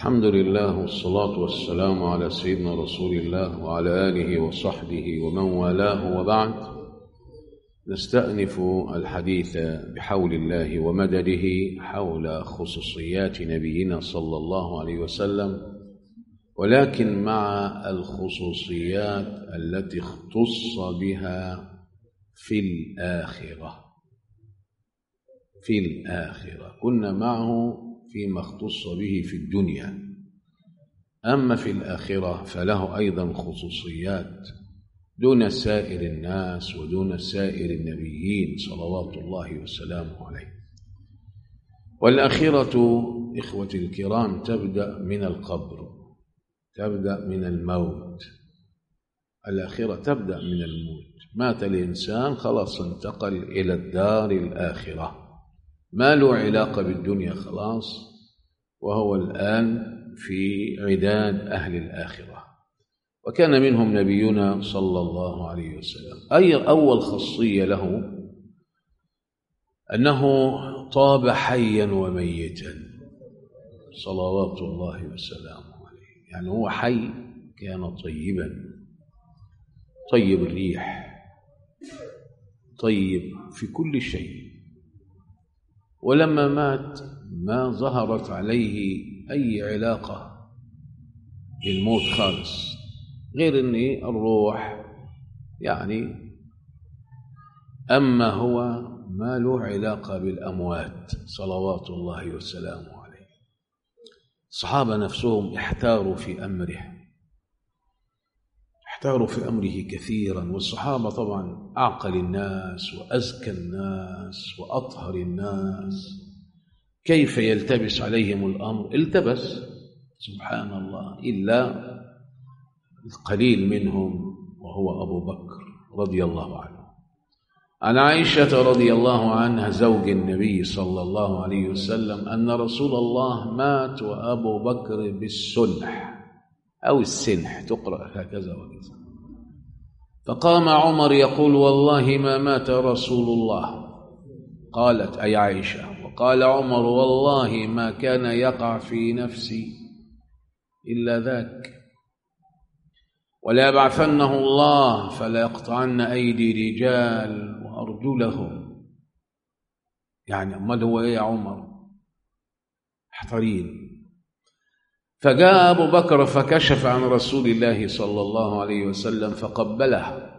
الحمد لله والصلاة والسلام على سيدنا رسول الله وعلى آله وصحبه ومن والاه وبعد نستأنف الحديث بحول الله ومدده حول خصوصيات نبينا صلى الله عليه وسلم ولكن مع الخصوصيات التي اختص بها في الآخرة في الآخرة كنا معه فيما اختص به في الدنيا أما في الآخرة فله أيضا خصوصيات دون سائر الناس ودون سائر النبيين صلوات الله وسلامه عليه والآخرة إخوتي الكرام تبدأ من القبر تبدأ من الموت الآخرة تبدأ من الموت مات الإنسان خلاص انتقل إلى الدار الآخرة ما له علاقة بالدنيا خلاص وهو الآن في عداد أهل الآخرة وكان منهم نبينا صلى الله عليه وسلم أي أول خاصية له أنه طاب حيا وميتا صلوات الله وسلامه عليه يعني هو حي كان طيبا طيب الريح طيب في كل شيء ولما مات ما ظهرت عليه أي علاقة بالموت خالص غير أن الروح يعني أما هو ما له علاقة بالأموات صلوات الله وسلامه عليه الصحابة نفسهم احتاروا في أمره احتاروا في أمره كثيرا والصحابة طبعا أعقل الناس وأزكى الناس وأطهر الناس كيف يلتبس عليهم الأمر التبس سبحان الله إلا القليل منهم وهو أبو بكر رضي الله عنه عن عائشة رضي الله عنها زوج النبي صلى الله عليه وسلم أن رسول الله مات وأبو بكر بالسنح أو السنح تقرأ هكذا وكذا فقام عمر يقول والله ما مات رسول الله قالت أي عائشة وقال عمر والله ما كان يقع في نفسي إلا ذاك ولا يبعثنه الله فلا يقطعن أيدي رجال وأرجلهم يعني أمال هو إيه يا عمر محتارين فجاء أبو بكر فكشف عن رسول الله صلى الله عليه وسلم فقبله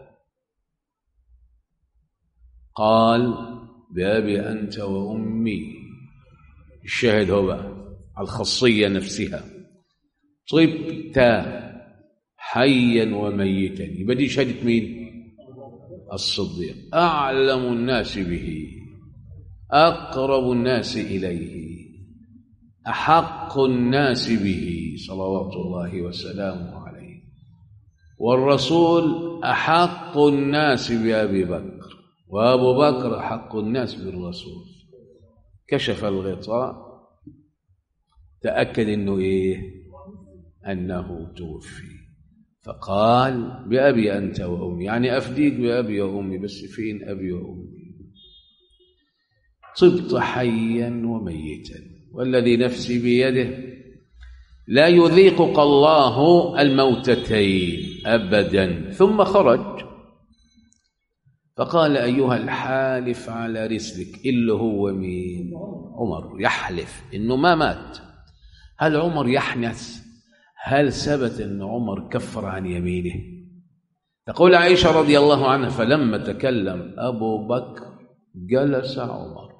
قال بأبي أنت وأمي الشاهد هو على الخاصية نفسها طبت حيا وميتا يبقى دي شهادة مين؟ الصديق أعلم الناس به أقرب الناس إليه أحق الناس به صلوات الله وسلامه عليه والرسول أحق الناس بأبي بكر وأبو بكر أحق الناس بالرسول كشف الغطاء تأكد أنه إيه أنه توفي فقال بأبي أنت وأمي يعني أفديك بأبي وأمي بس فين أبي وأمي طبت حيا وميتا والذي نفسي بيده لا يذيقك الله الموتتين أبدا ثم خرج فقال أيها الحالف على رسلك اللي هو مين عمر يحلف إنه ما مات هل عمر يحنث هل ثبت أن عمر كفر عن يمينه تقول عائشة رضي الله عنها فلما تكلم أبو بكر جلس عمر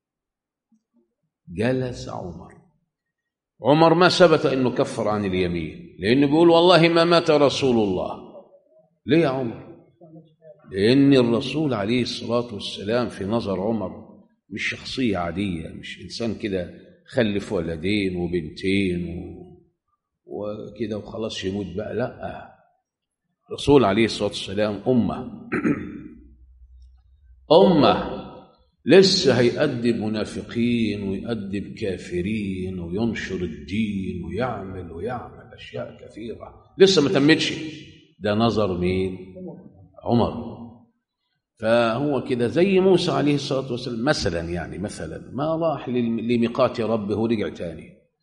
جلس عمر عمر ما ثبت أنه كفر عن اليمين لأنه بيقول والله ما مات رسول الله ليه يا عمر لأن الرسول عليه الصلاة والسلام في نظر عمر مش شخصية عادية مش إنسان كده خلف ولدين وبنتين و... وكده وخلاص يموت بقى لا الرسول عليه الصلاة والسلام أمة أمة لسه هيأدب منافقين ويأدب كافرين وينشر الدين ويعمل ويعمل أشياء كثيرة لسه ما تمتش ده نظر مين عمر فهو كده زي موسى عليه الصلاة والسلام مثلا يعني مثلا ما راح لميقات ربه ورجع تاني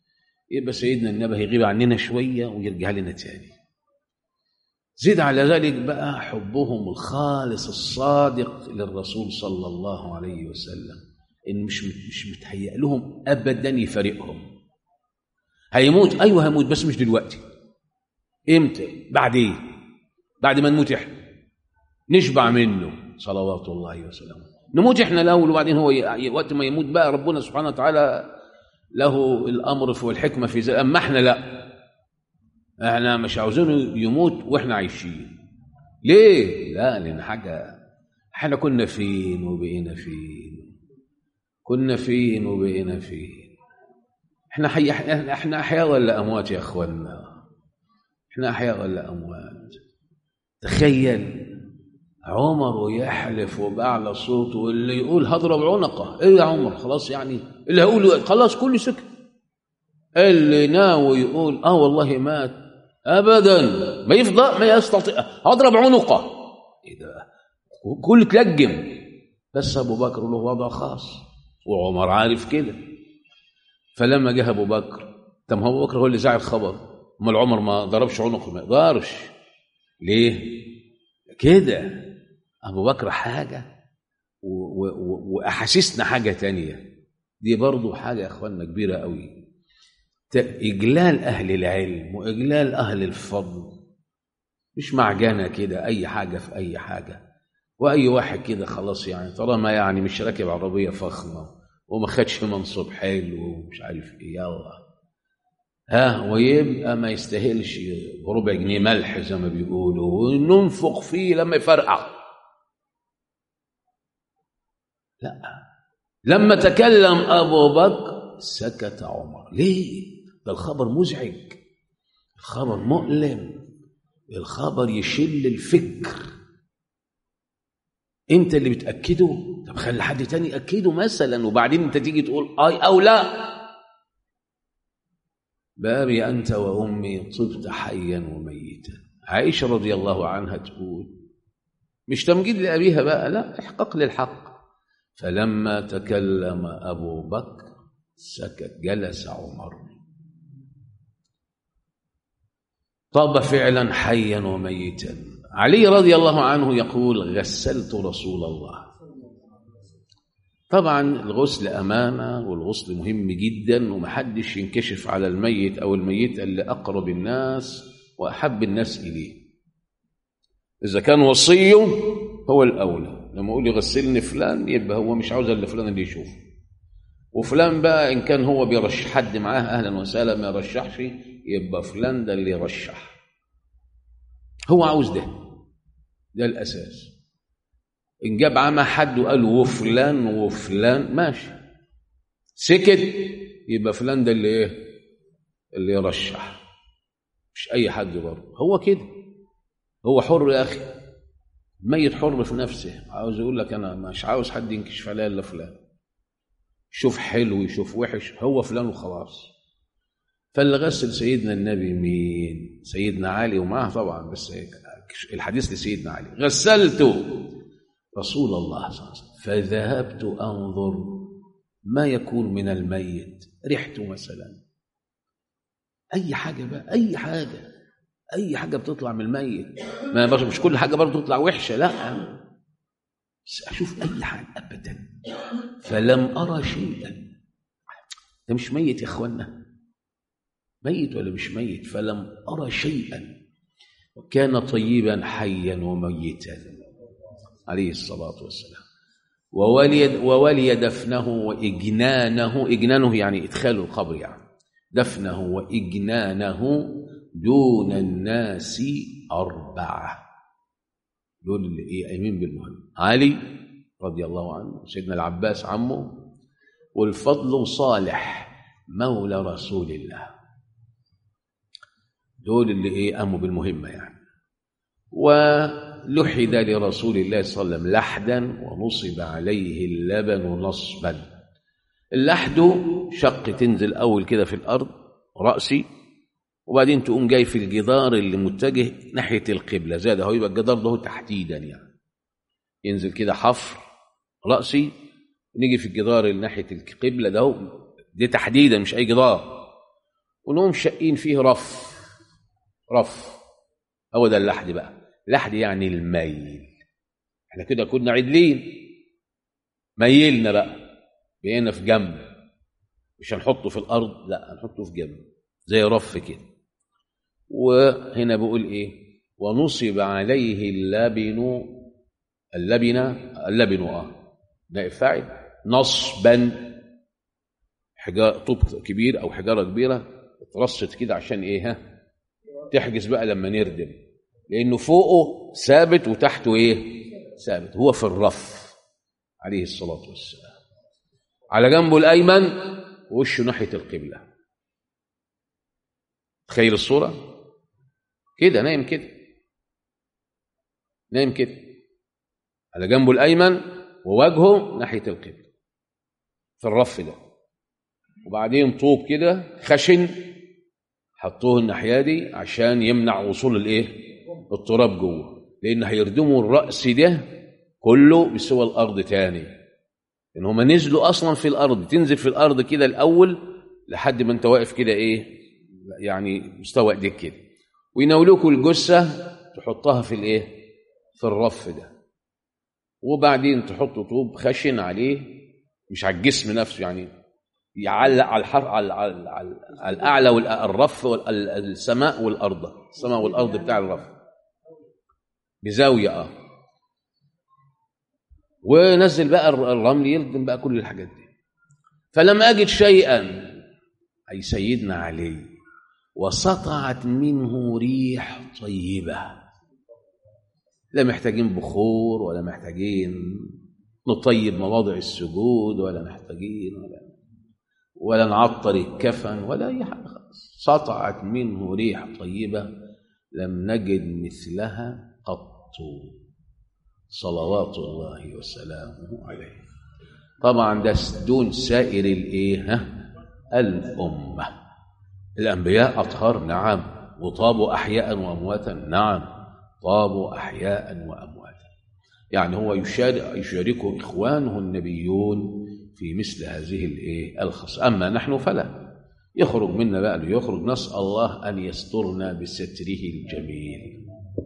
يبقى سيدنا النبي هيغيب عننا شوية ويرجع لنا تاني زيد على ذلك بقى حبهم الخالص الصادق للرسول صلى الله عليه وسلم إن مش مش متهيأ لهم أبدا يفارقهم هيموت أيوه هيموت بس مش دلوقتي إمتى بعدين بعد ما نموت إحنا نشبع منه صلوات الله وسلامه نموت إحنا الأول وبعدين هو ي... وقت ما يموت بقى ربنا سبحانه وتعالى له الأمر والحكمة في ذلك أما إحنا لأ احنا مش عاوزينه يموت واحنا عايشين ليه لا لان حاجه احنا كنا فين وبقينا فين كنا فين وبقينا فين احنا حي... احنا احياء ولا اموات يا اخوانا احنا احياء ولا اموات تخيل عمر ويحلف وبأعلى صوته واللي يقول هضرب عنقه ايه يا عمر خلاص يعني اللي هيقول خلاص كله سكت اللي ناوي يقول اه والله مات ابدا ما يفضل ما يستطيع اضرب عنقه ايه ده كل تلجم بس ابو بكر له وضع خاص وعمر عارف كده فلما جه ابو بكر طب ابو بكر هو اللي زعل خبر امال عمر ما ضربش عنقه ما يقدرش ليه كده ابو بكر حاجه واحاسيسنا حاجه تانية دي برضو حاجه يا اخوانا كبيره قوي إجلال أهل العلم وإجلال أهل الفضل مش معجنة كده أي حاجة في أي حاجة وأي واحد كده خلاص يعني طالما يعني مش راكب عربية فخمة وما خدش منصب حلو ومش عارف إيه يلا ها ويبقى ما يستاهلش بربع جنيه ملح زي ما بيقولوا وننفق فيه لما يفرقع لا لما تكلم أبو بكر سكت عمر ليه ده الخبر مزعج الخبر مؤلم الخبر يشل الفكر انت اللي بتاكده طب خلي حد تاني ياكده مثلا وبعدين انت تيجي تقول اي او لا بابي انت وامي طبت حيا وميتا عائشه رضي الله عنها تقول مش تمجيد لابيها بقى لا احقاق للحق فلما تكلم ابو بكر سكت جلس عمر طاب فعلا حيا وميتا علي رضي الله عنه يقول غسلت رسول الله طبعا الغسل أمانة والغسل مهم جدا ومحدش ينكشف على الميت أو الميت اللي أقرب الناس وأحب الناس إليه إذا كان وصيه هو الأولى لما أقول يغسلني فلان يبقى هو مش عاوز إلا فلان اللي يشوفه وفلان بقى إن كان هو بيرشح حد معاه أهلا وسهلا ما يرشحش يبقى فلان ده اللي يرشح هو عاوز ده ده الأساس إن جاب عمى حد وقال وفلان وفلان ماشي سكت يبقى فلان ده اللي إيه اللي يرشح مش أي حد برضه هو كده هو حر يا أخي ميت حر في نفسه عاوز يقول لك أنا مش عاوز حد ينكشف عليا إلا فلان شوف حلو يشوف وحش هو فلان وخلاص فاللي غسل سيدنا النبي مين سيدنا علي ومعه طبعا بس الحديث لسيدنا علي غسلت رسول الله صلى الله عليه وسلم فذهبت انظر ما يكون من الميت ريحته مثلا اي حاجه بقى اي حاجه اي حاجه بتطلع من الميت ما مش كل حاجه برضه تطلع وحشه لا بس اشوف اي حاجه ابدا فلم ارى شيئا ده مش ميت يا اخوانا ميت ولا مش ميت فلم ارى شيئا وكان طيبا حيا وميتا عليه الصلاه والسلام وولي وولي دفنه واجنانه اجنانه يعني ادخال القبر يعني دفنه واجنانه دون الناس اربعه دول اللي ايه قايمين بالمهم علي رضي الله عنه سيدنا العباس عمه والفضل صالح مولى رسول الله دول اللي ايه قاموا بالمهمه يعني ولحد لرسول الله صلى الله عليه وسلم لحدا ونصب عليه اللبن نصبا اللحد شق تنزل اول كده في الارض راسي وبعدين تقوم جاي في الجدار اللي متجه ناحيه القبله زاد هو يبقى الجدار ده تحديدا يعني ينزل كده حفر راسي نيجي في الجدار اللي ناحيه القبله ده دي تحديدا مش اي جدار ونقوم شقين فيه رف رف هو ده اللحد بقى لحد يعني الميل احنا كده كنا عدلين ميلنا بقى بقينا في جنب مش هنحطه في الارض لا هنحطه في جنب زي رف كده وهنا بيقول ايه ونصب عليه اللبن اللبنه اللبن اه نائب فاعل نصبا حجار طوب كبير او حجاره كبيره اترصت كده عشان ايه ها تحجز بقى لما نردم لانه فوقه ثابت وتحته ايه ثابت هو في الرف عليه الصلاه والسلام على جنبه الايمن وشه ناحيه القبله تخيل الصوره كده نايم كده نايم كده على جنبه الايمن ووجهه ناحيه القبله في الرف ده وبعدين طوب كده خشن حطوه الناحيه دي عشان يمنع وصول الايه التراب جوه لان هيردموا الراس ده كله بسوى الارض تاني ان هما نزلوا اصلا في الارض تنزل في الارض كده الاول لحد ما انت واقف كده ايه يعني مستوى ايديك كده ويناولوكوا الجثه تحطها في الايه في الرف ده وبعدين تحط طوب خشن عليه مش على الجسم نفسه يعني يعلق على الحر على, على, على, على الاعلى والرف والسماء والارض السماء والارض بتاع الرف بزاويه اه ونزل بقى الرمل يلدم بقى كل الحاجات دي فلم اجد شيئا اي سيدنا علي وسطعت منه ريح طيبه لا محتاجين بخور ولا محتاجين نطيب مواضع السجود ولا محتاجين ولا ولا نعطر الكفن ولا اي حاجه خالص سطعت منه ريح طيبه لم نجد مثلها قط صلوات الله وسلامه عليه طبعا ده دون سائر الايه الامه الانبياء اطهار نعم وطابوا احياء وامواتا نعم طابوا احياء وامواتا يعني هو يشارك يشاركه اخوانه النبيون في مثل هذه الايه الخص اما نحن فلا يخرج منا بقى ليخرج نسال الله ان يسترنا بستره الجميل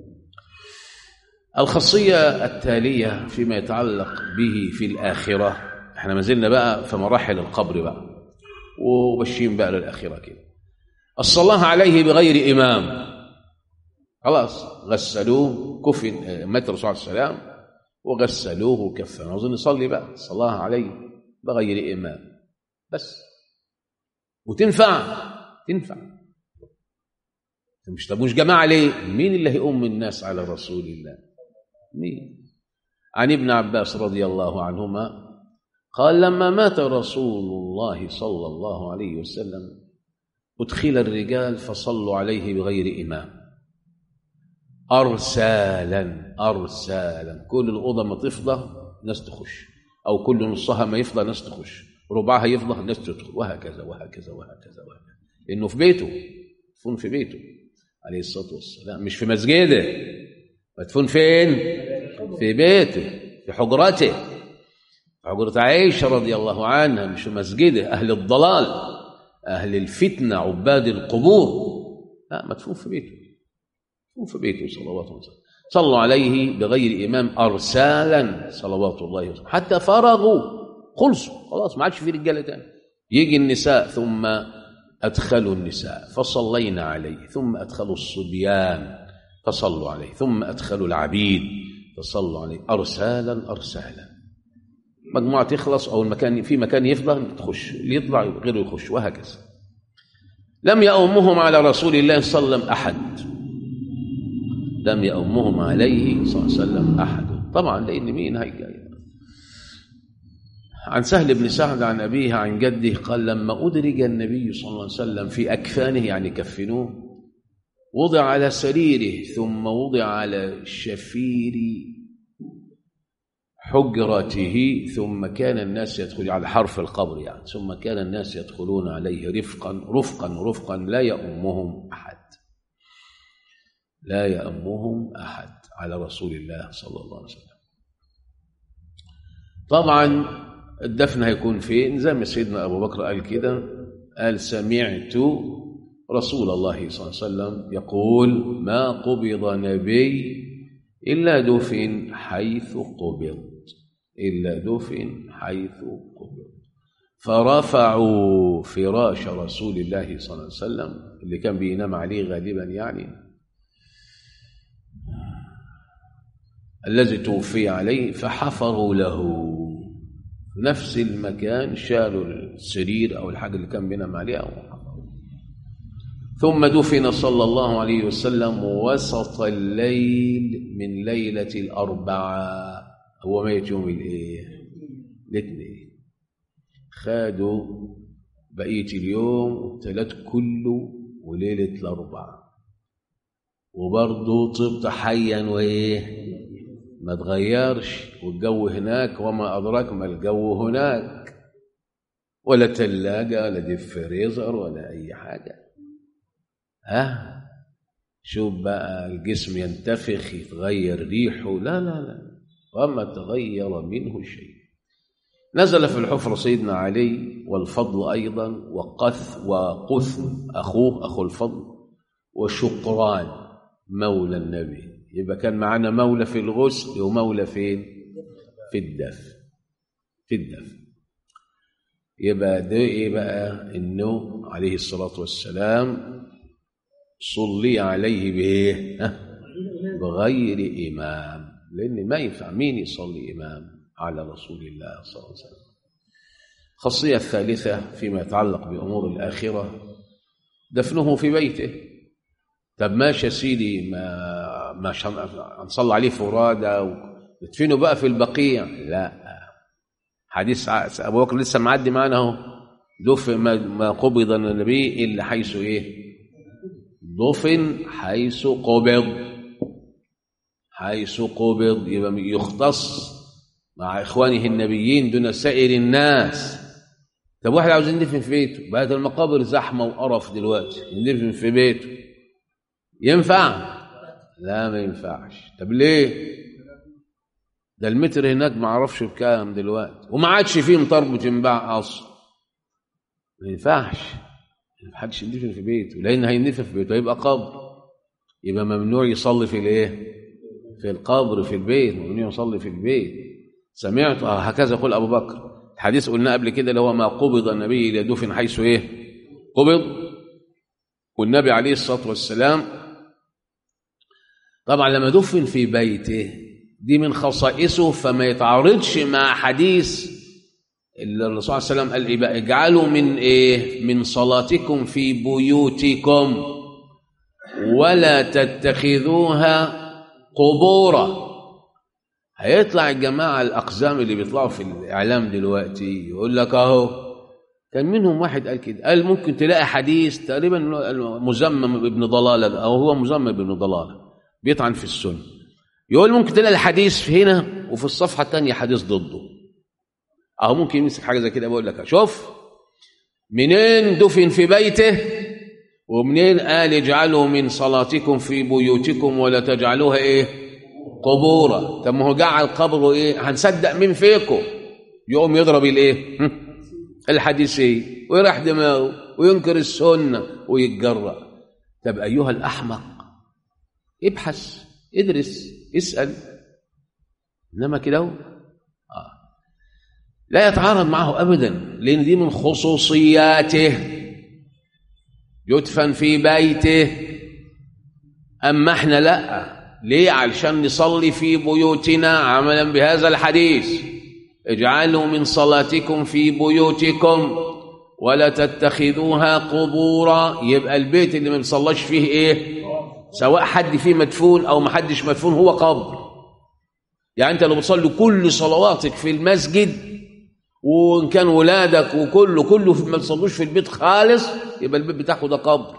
الخاصيه التاليه فيما يتعلق به في الاخره احنا ما زلنا بقى في مراحل القبر بقى وماشيين بقى للاخره كده الصلاه عليه بغير امام خلاص غسلوه كفن مات الرسول عليه السلام وغسلوه وكفنوه اظن نصلي بقى الصلاه عليه بغير إمام بس وتنفع تنفع مش طب مش جماعة ليه مين اللي هيؤم الناس على رسول الله مين عن ابن عباس رضي الله عنهما قال لما مات رسول الله صلى الله عليه وسلم أدخل الرجال فصلوا عليه بغير إمام أرسالا أرسالا كل الأوضة ما تفضى ناس تخش أو كل نصها ما يفضى ناس تخش ربعها يفضى ناس تدخل وهكذا وهكذا وهكذا وهكذا لأنه في بيته مدفون في بيته عليه الصلاة والسلام مش في مسجده مدفون فين؟ في بيته في حجرته في حجرة عائشة رضي الله عنها مش في مسجده أهل الضلال أهل الفتنة عباد القبور لا مدفون في بيته مدفون في بيته صلوات الله وسلم صلوا عليه بغير إمام أرسالا صلوات الله وسلم حتى فرغوا خلصوا خلاص ما عادش في رجالة تاني يجي النساء ثم أدخلوا النساء فصلينا عليه ثم أدخلوا الصبيان فصلوا عليه ثم أدخلوا العبيد فصلوا عليه أرسالا أرسالا مجموعة تخلص أو المكان في مكان يفضى تخش اللي يطلع غيره يخش وهكذا لم يأمهم على رسول الله صلى الله عليه وسلم أحد لم يأمهم عليه صلى الله عليه وسلم أحد طبعا لأن مين هيجي عن سهل بن سعد عن أبيه عن جده قال لما أدرج النبي صلى الله عليه وسلم في أكفانه يعني كفنوه وضع على سريره ثم وضع على شفير حجرته ثم كان الناس يدخل على حرف القبر يعني ثم كان الناس يدخلون عليه رفقا رفقا رفقا لا يأمهم أحد لا يأمهم أحد على رسول الله صلى الله عليه وسلم طبعا الدفن هيكون فين زي ما سيدنا أبو بكر قال كده قال سمعت رسول الله صلى الله عليه وسلم يقول ما قبض نبي إلا دفن حيث قبض إلا دفن حيث قبض فرفعوا فراش رسول الله صلى الله عليه وسلم اللي كان بينام عليه غالبا يعني الذي توفي عليه فحفروا له نفس المكان شالوا السرير أو الحاجة اللي كان بينام عليها وحفروا ثم دفن صلى الله عليه وسلم وسط الليل من ليلة الأربعاء هو ميت يوم الايه الاثنين خدوا بقية اليوم ثلاث كله وليلة الأربعاء وبرضه طبت حيا وإيه ما تغيرش والجو هناك وما أدراك ما الجو هناك ولا تلاجة ولا ديب فريزر ولا أي حاجة ها شوف بقى الجسم ينتفخ يتغير ريحه لا لا لا وما تغير منه شيء نزل في الحفرة سيدنا علي والفضل أيضا وقث وقثم أخوه أخو الفضل وشقران مولى النبي يبقى كان معانا مولى في الغسل ومولى فين في الدفن في الدفن يبقى ده ايه بقى انه عليه الصلاة والسلام صلي عليه بايه بغير إمام لأن ما ينفع مين يصلي إمام على رسول الله صلى الله عليه وسلم الخاصية الثالثة فيما يتعلق بأمور الآخرة دفنه في بيته طب ماشي يا سيدي ما مش هنصلي عليه فرادى ندفنه بقى في البقيع لا حديث أبو بكر لسه معدي معانا اهو دفن ما قبض النبي إلا حيث إيه دفن حيث قبض حيث قبض يبقى يختص مع إخوانه النبيين دون سائر الناس طب واحد عاوز يندفن في بيته بقت المقابر زحمة وقرف دلوقتي يندفن في بيته ينفع؟ لا ما ينفعش طب ليه؟ ده المتر هناك ما اعرفش بكام دلوقتي وما عادش فيه مطربة ينباع اصلا ما ينفعش ما حدش يندفن في بيته لان هيندفن في بيته هيبقى قبر يبقى ممنوع يصلي في الايه؟ في القبر في البيت ممنوع يصلي في البيت سمعت هكذا يقول ابو بكر الحديث قلنا قبل كده اللي هو ما قبض النبي الى دفن حيث ايه؟ قبض والنبي عليه الصلاه والسلام طبعا لما دفن في بيته دي من خصائصه فما يتعارضش مع حديث اللي الرسول صلى الله عليه وسلم قال ايه بقى اجعلوا من ايه من صلاتكم في بيوتكم ولا تتخذوها قبورا هيطلع الجماعه الاقزام اللي بيطلعوا في الاعلام دلوقتي يقول لك اهو كان منهم واحد قال كده قال ممكن تلاقي حديث تقريبا مزمم ابن ضلاله او هو مزمم ابن ضلاله بيطعن في السنة يقول ممكن تلاقي الحديث هنا وفي الصفحة الثانية حديث ضده أو ممكن يمسك حاجة زي كده بقول لك شوف منين دفن في بيته ومنين قال اجعلوا من صلاتكم في بيوتكم ولا تجعلوها ايه قبورا طب ما هو جعل قبره ايه هنصدق مين فيكم يقوم يضرب الايه الحديث ايه ويرح دماغه وينكر السنه ويتجرأ طب ايها الاحمق ابحث ادرس اسأل إنما كده آه. لا يتعارض معه أبدا لأن دي من خصوصياته يدفن في بيته أما احنا لا ليه علشان نصلي في بيوتنا عملا بهذا الحديث اجعلوا من صلاتكم في بيوتكم ولا تتخذوها قبورا يبقى البيت اللي ما بنصلاش فيه ايه سواء حد فيه مدفون او ما حدش مدفون هو قبر يعني انت لو بتصلي كل صلواتك في المسجد وان كان ولادك وكله كله ما تصلوش في البيت خالص يبقى البيت بتاعه ده قبر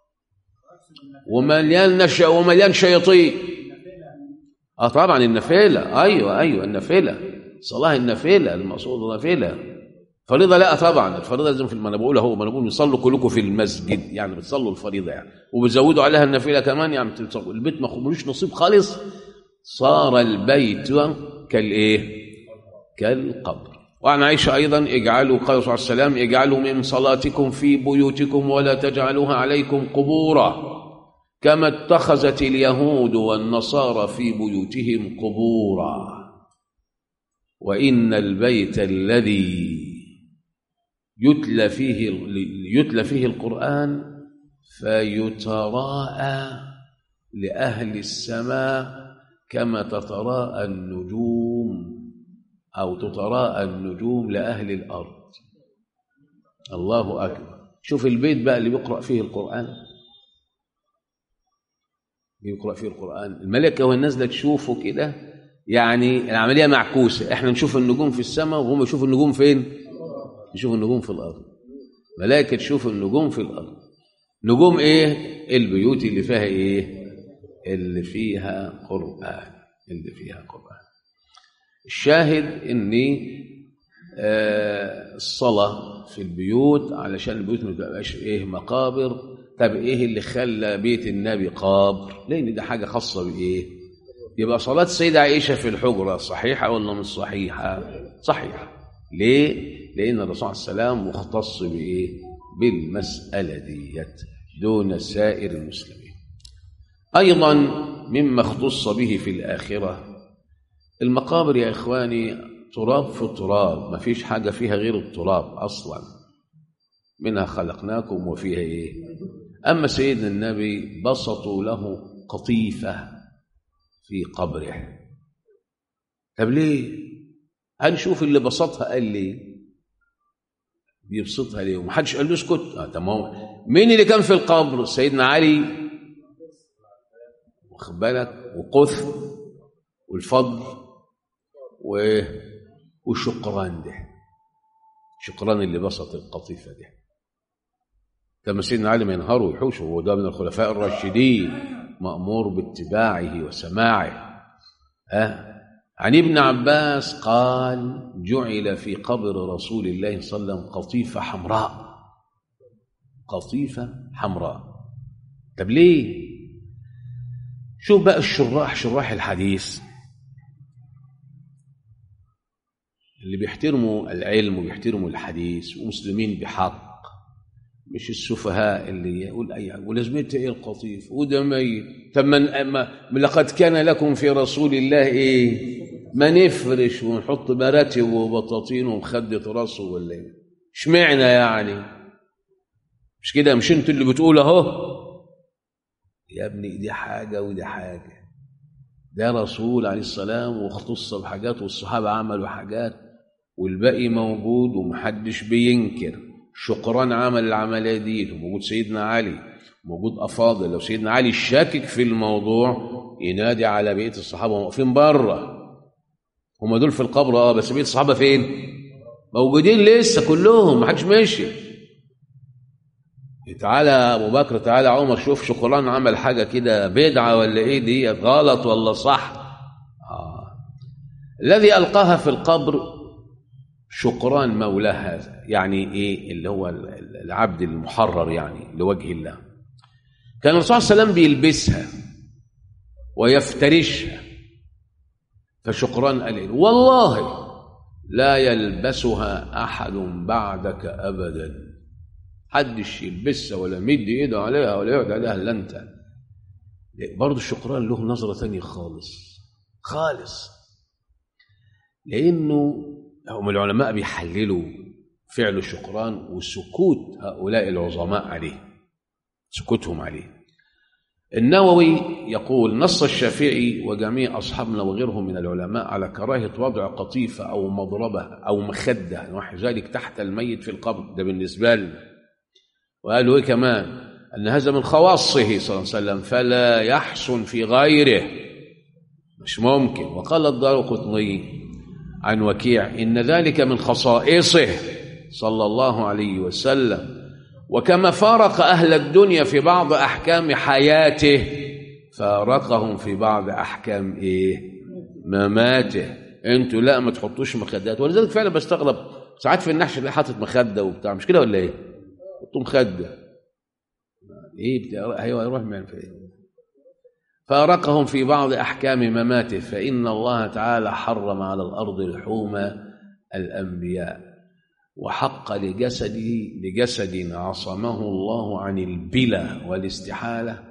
ومليان نشا ومليان شياطين اه طبعا النافله ايوه ايوه النافله صلاه النافله المقصود نافله فريضه لا طبعا الفريضه لازم في ما انا بقول اهو ما انا بقول بتصلوا كلكم في المسجد يعني بتصلوا الفريضه يعني وبتزودوا عليها النافله كمان يعني بتصلوا البيت ما ملوش نصيب خالص صار البيت كالايه كالقبر وعن عائشة أيضا اجعلوا قال صلى الله عليه وسلم اجعلوا من صلاتكم في بيوتكم ولا تجعلوها عليكم قبورا كما اتخذت اليهود والنصارى في بيوتهم قبورا وإن البيت الذي يتلى فيه يتلى فيه القرآن فيتراءى لأهل السماء كما تتراءى النجوم أو تتراءى النجوم لأهل الأرض الله أكبر شوف البيت بقى اللي بيقرأ فيه القرآن بيقرأ فيه القرآن الملائكة والنازلة تشوفه كده يعني العملية معكوسة احنا نشوف النجوم في السماء وهم يشوفوا النجوم فين يشوفوا النجوم في الأرض ملائكة تشوف النجوم في الأرض نجوم ايه البيوت اللي فيها ايه اللي فيها قرآن اللي فيها قرآن الشاهد اني آه الصلاة في البيوت علشان البيوت ما تبقاش ايه مقابر طب ايه اللي خلى بيت النبي قبر لان ده حاجة خاصة بايه يبقى صلاة السيدة عائشة في الحجرة صحيحة ولا مش صحيحة صحيحة ليه لان الرسول صلى الله عليه وسلم مختص بايه بالمسألة ديت دون سائر المسلمين أيضا مما اختص به في الآخرة المقابر يا إخواني تراب في تراب ما فيش حاجة فيها غير التراب أصلا منها خلقناكم وفيها إيه أما سيدنا النبي بسطوا له قطيفة في قبره طب ليه هنشوف اللي بسطها قال ليه بيبسطها ليه ومحدش قال له اسكت آه تمام مين اللي كان في القبر سيدنا علي واخد بالك وقث والفضل و... وشقران ده شقران اللي بسط القطيفه ده لما سيدنا علي ما ينهار ويحوش وهو ده من الخلفاء الراشدين مأمور باتباعه وسماعه ها عن ابن عباس قال جعل في قبر رسول الله صلى الله عليه وسلم قطيفة حمراء قطيفة حمراء طب ليه شوف بقى الشراح شراح الحديث اللي بيحترموا العلم وبيحترموا الحديث ومسلمين بحق مش السفهاء اللي يقول اي ولازمتها ايه القطيف وده ميت طب من لقد كان لكم في رسول الله ايه ما نفرش ونحط مراتب وبطاطين ومخدة راسه ولا ايه اشمعنى يعني مش كده مش انتوا اللي بتقول اهو يا ابني دي حاجه ودي حاجه ده رسول عليه السلام واختص بحاجات والصحابه عملوا حاجات والباقي موجود ومحدش بينكر شكران عمل العمليه دي وموجود سيدنا علي موجود افاضل لو سيدنا علي شاكك في الموضوع ينادي على بقيه الصحابه واقفين بره هم دول في القبر اه بس بقيه الصحابه فين موجودين لسه كلهم ما حدش ماشي تعالى ابو بكر تعالى عمر شوف شكران عمل حاجه كده بدعه ولا ايه دي غلط ولا صح آه. الذي القاها في القبر شكران مولاه هذا يعني ايه اللي هو العبد المحرر يعني لوجه الله كان الرسول صلى الله عليه وسلم بيلبسها ويفترشها فشكران قال والله لا يلبسها احد بعدك ابدا حدش يلبسها ولا يمد ايده عليها ولا يقعد عليها الا انت برضه الشكران له نظره ثانيه خالص خالص لانه هم العلماء بيحللوا فعل الشكران وسكوت هؤلاء العظماء عليه سكوتهم عليه النووي يقول نص الشافعي وجميع أصحابنا وغيرهم من العلماء على كراهة وضع قطيفة أو مضربة أو مخدة نحو ذلك تحت الميت في القبر ده بالنسبة لنا وقالوا إيه كمان أن هذا من خواصه صلى الله عليه وسلم فلا يحسن في غيره مش ممكن وقال الدار قطني عن وكيع إن ذلك من خصائصه صلى الله عليه وسلم وكما فارق أهل الدنيا في بعض أحكام حياته فارقهم في بعض أحكام إيه مماته انتوا لا ما تحطوش مخدات ولذلك فعلا بستغرب ساعات في النحش اللي حاطط مخده وبتاع مش كده ولا ايه؟ حطوا مخده ايه بتاع ايوه يروح من فين فارقهم في بعض احكام مماته فان الله تعالى حرم على الارض لحوم الأنبياء وحق لجسده لجسد عصمه الله عن البلا والاستحالة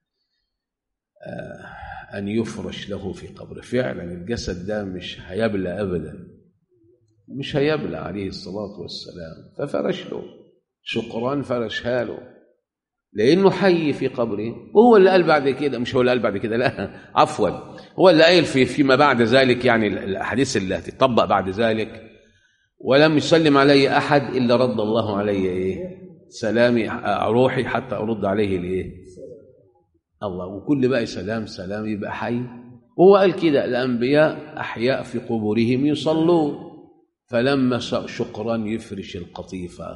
أن يفرش له في قبره فعلا الجسد ده مش هيبلى أبدا مش هيبلى عليه الصلاة والسلام ففرش له شكران فرشها له لأنه حي في قبره وهو اللي قال بعد كده مش هو اللي قال بعد كده لا عفوا هو اللي قال في فيما بعد ذلك يعني الأحاديث اللي هتطبق بعد ذلك ولم يسلم علي أحد إلا رد الله علي إيه سلامي روحي حتى أرد عليه الإيه الله وكل بقى سلام سلام يبقى حي هو قال كده الأنبياء أحياء في قبورهم يصلون فلما شكرا يفرش القطيفة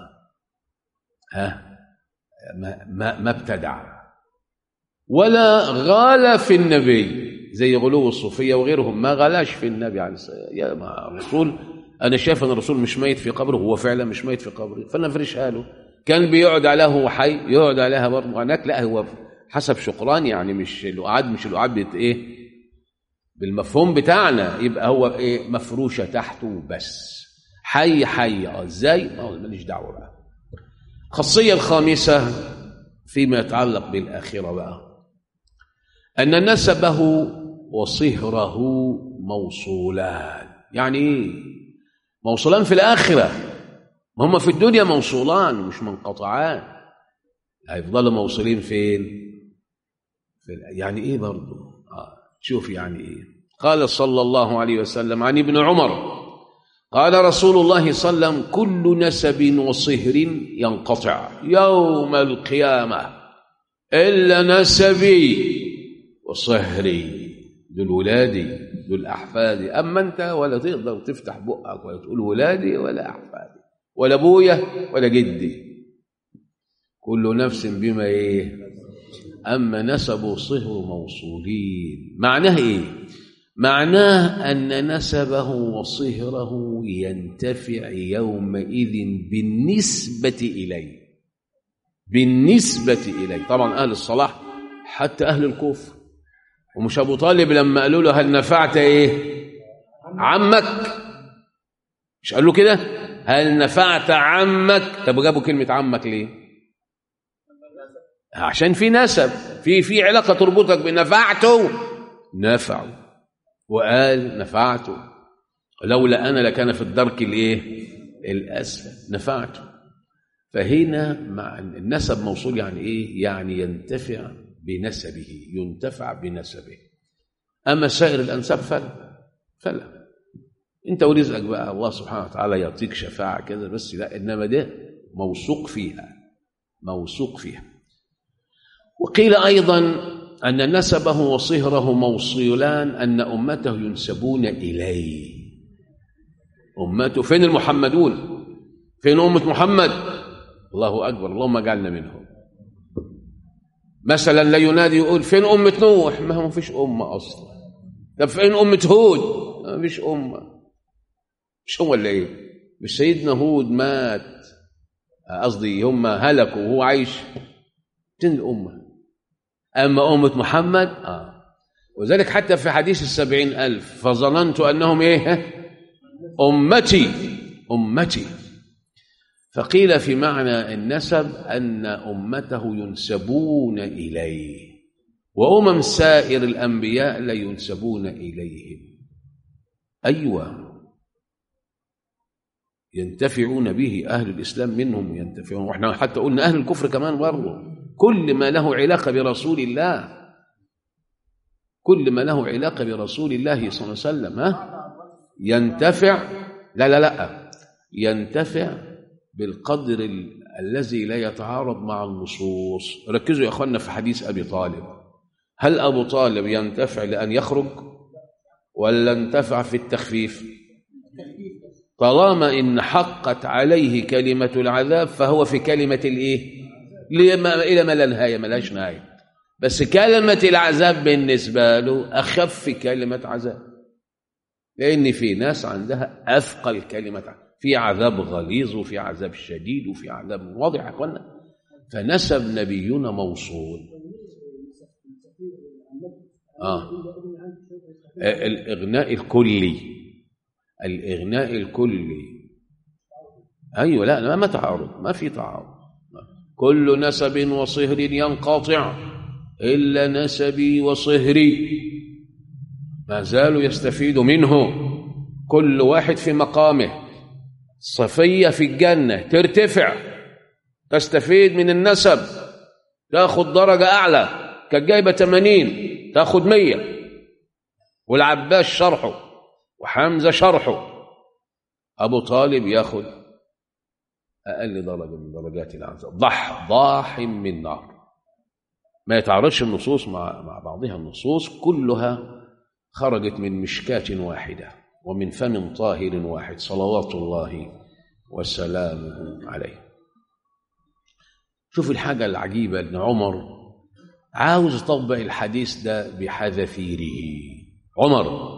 ها ما, ما, ما ابتدع ولا غال في النبي زي غلو الصوفية وغيرهم ما غلاش في النبي عليه الصلاة يا ما الرسول أنا شايف أن الرسول مش ميت في قبره هو فعلا مش ميت في قبره فنفرشها له كان بيقعد عليها هو حي يقعد عليها برضه هناك لا هو حسب شكران يعني مش القعاد مش القعاد بت ايه بالمفهوم بتاعنا يبقى هو ايه مفروشه تحته بس حي حي اه ازاي ماليش دعوه بقى الخاصيه الخامسه فيما يتعلق بالاخره بقى ان نسبه وصهره موصولان يعني ايه موصولان في الاخره هم في الدنيا موصولان مش منقطعان هيفضلوا موصولين فين يعني ايه برضه آه. شوف يعني ايه قال صلى الله عليه وسلم عن ابن عمر قال رسول الله صلى الله عليه وسلم كل نسب وصهر ينقطع يوم القيامة إلا نسبي وصهري دول ولادي دول أحفادي أما أنت ولا تقدر تفتح بقك ولا تقول ولادي ولا أحفادي ولا أبويا ولا جدي كل نفس بما إيه أما نسب صهر موصولين معناه إيه معناه أن نسبه وصهره ينتفع يومئذ بالنسبة إليه بالنسبة إليه طبعا أهل الصلاح حتى أهل الكفر ومش أبو طالب لما قالوا له هل نفعت إيه عمك مش قالوا كده هل نفعت عمك طب جابوا كلمة عمك ليه عشان في نسب في في علاقه تربطك بنفعته نفعه وقال نفعته لولا انا لكان في الدرك الايه الاسفل نفعته فهنا مع النسب موصول يعني ايه يعني ينتفع بنسبه ينتفع بنسبه اما سائر الانساب فلا فلا انت ورزقك بقى الله سبحانه وتعالى يعطيك شفاعه كذا بس لا انما ده موثوق فيها موثوق فيها وقيل أيضا أن نسبه وصهره موصولان أن أمته ينسبون إليه أمته فين المحمدون فين أمة محمد الله أكبر اللهم اجعلنا منهم مثلا لا ينادي يقول فين أمة نوح ما هو فيش أمة أصلا طب فين أمة هود ما فيش أمة مش هو اللي إيه مش سيدنا هود مات قصدي هم هلكوا وهو عايش فين الأمة أما أمة محمد آه وذلك حتى في حديث السبعين ألف فظننت أنهم إيه أمتي أمتي فقيل في معنى النسب أن أمته ينسبون إليه وأمم سائر الأنبياء لا ينسبون إليهم أيوة ينتفعون به أهل الإسلام منهم ينتفعون وإحنا حتى قلنا أهل الكفر كمان برضه كل ما له علاقة برسول الله كل ما له علاقة برسول الله صلى الله عليه وسلم ها ينتفع لا لا لا ينتفع بالقدر ال... الذي لا يتعارض مع النصوص ركزوا يا اخوانا في حديث ابي طالب هل ابو طالب ينتفع لان يخرج ولا انتفع في التخفيف طالما ان حقت عليه كلمه العذاب فهو في كلمه الايه لما الى ما لا نهايه ملهاش نهايه بس كلمه العذاب بالنسبه له اخف كلمه عذاب لان في ناس عندها اثقل كلمه في عذاب غليظ وفي عذاب شديد وفي عذاب واضح يا اخوانا فنسب نبينا موصول اه الاغناء الكلي الإغناء الكلي أيوة لا ما تعارض ما في تعارض كل نسب وصهر ينقطع إلا نسبي وصهري ما زالوا يستفيد منه كل واحد في مقامه صفية في الجنة ترتفع تستفيد من النسب تاخد درجة أعلى كانت جايبة 80 تاخد 100 والعباس شرحه وحمزة شرحه أبو طالب ياخد أقل درجة من درجات العذاب ضح ضاح من نار ما يتعارضش النصوص مع مع بعضها النصوص كلها خرجت من مشكاة واحدة ومن فم طاهر واحد صلوات الله وسلامه عليه شوف الحاجة العجيبة ان عمر عاوز يطبق الحديث ده بحذافيره عمر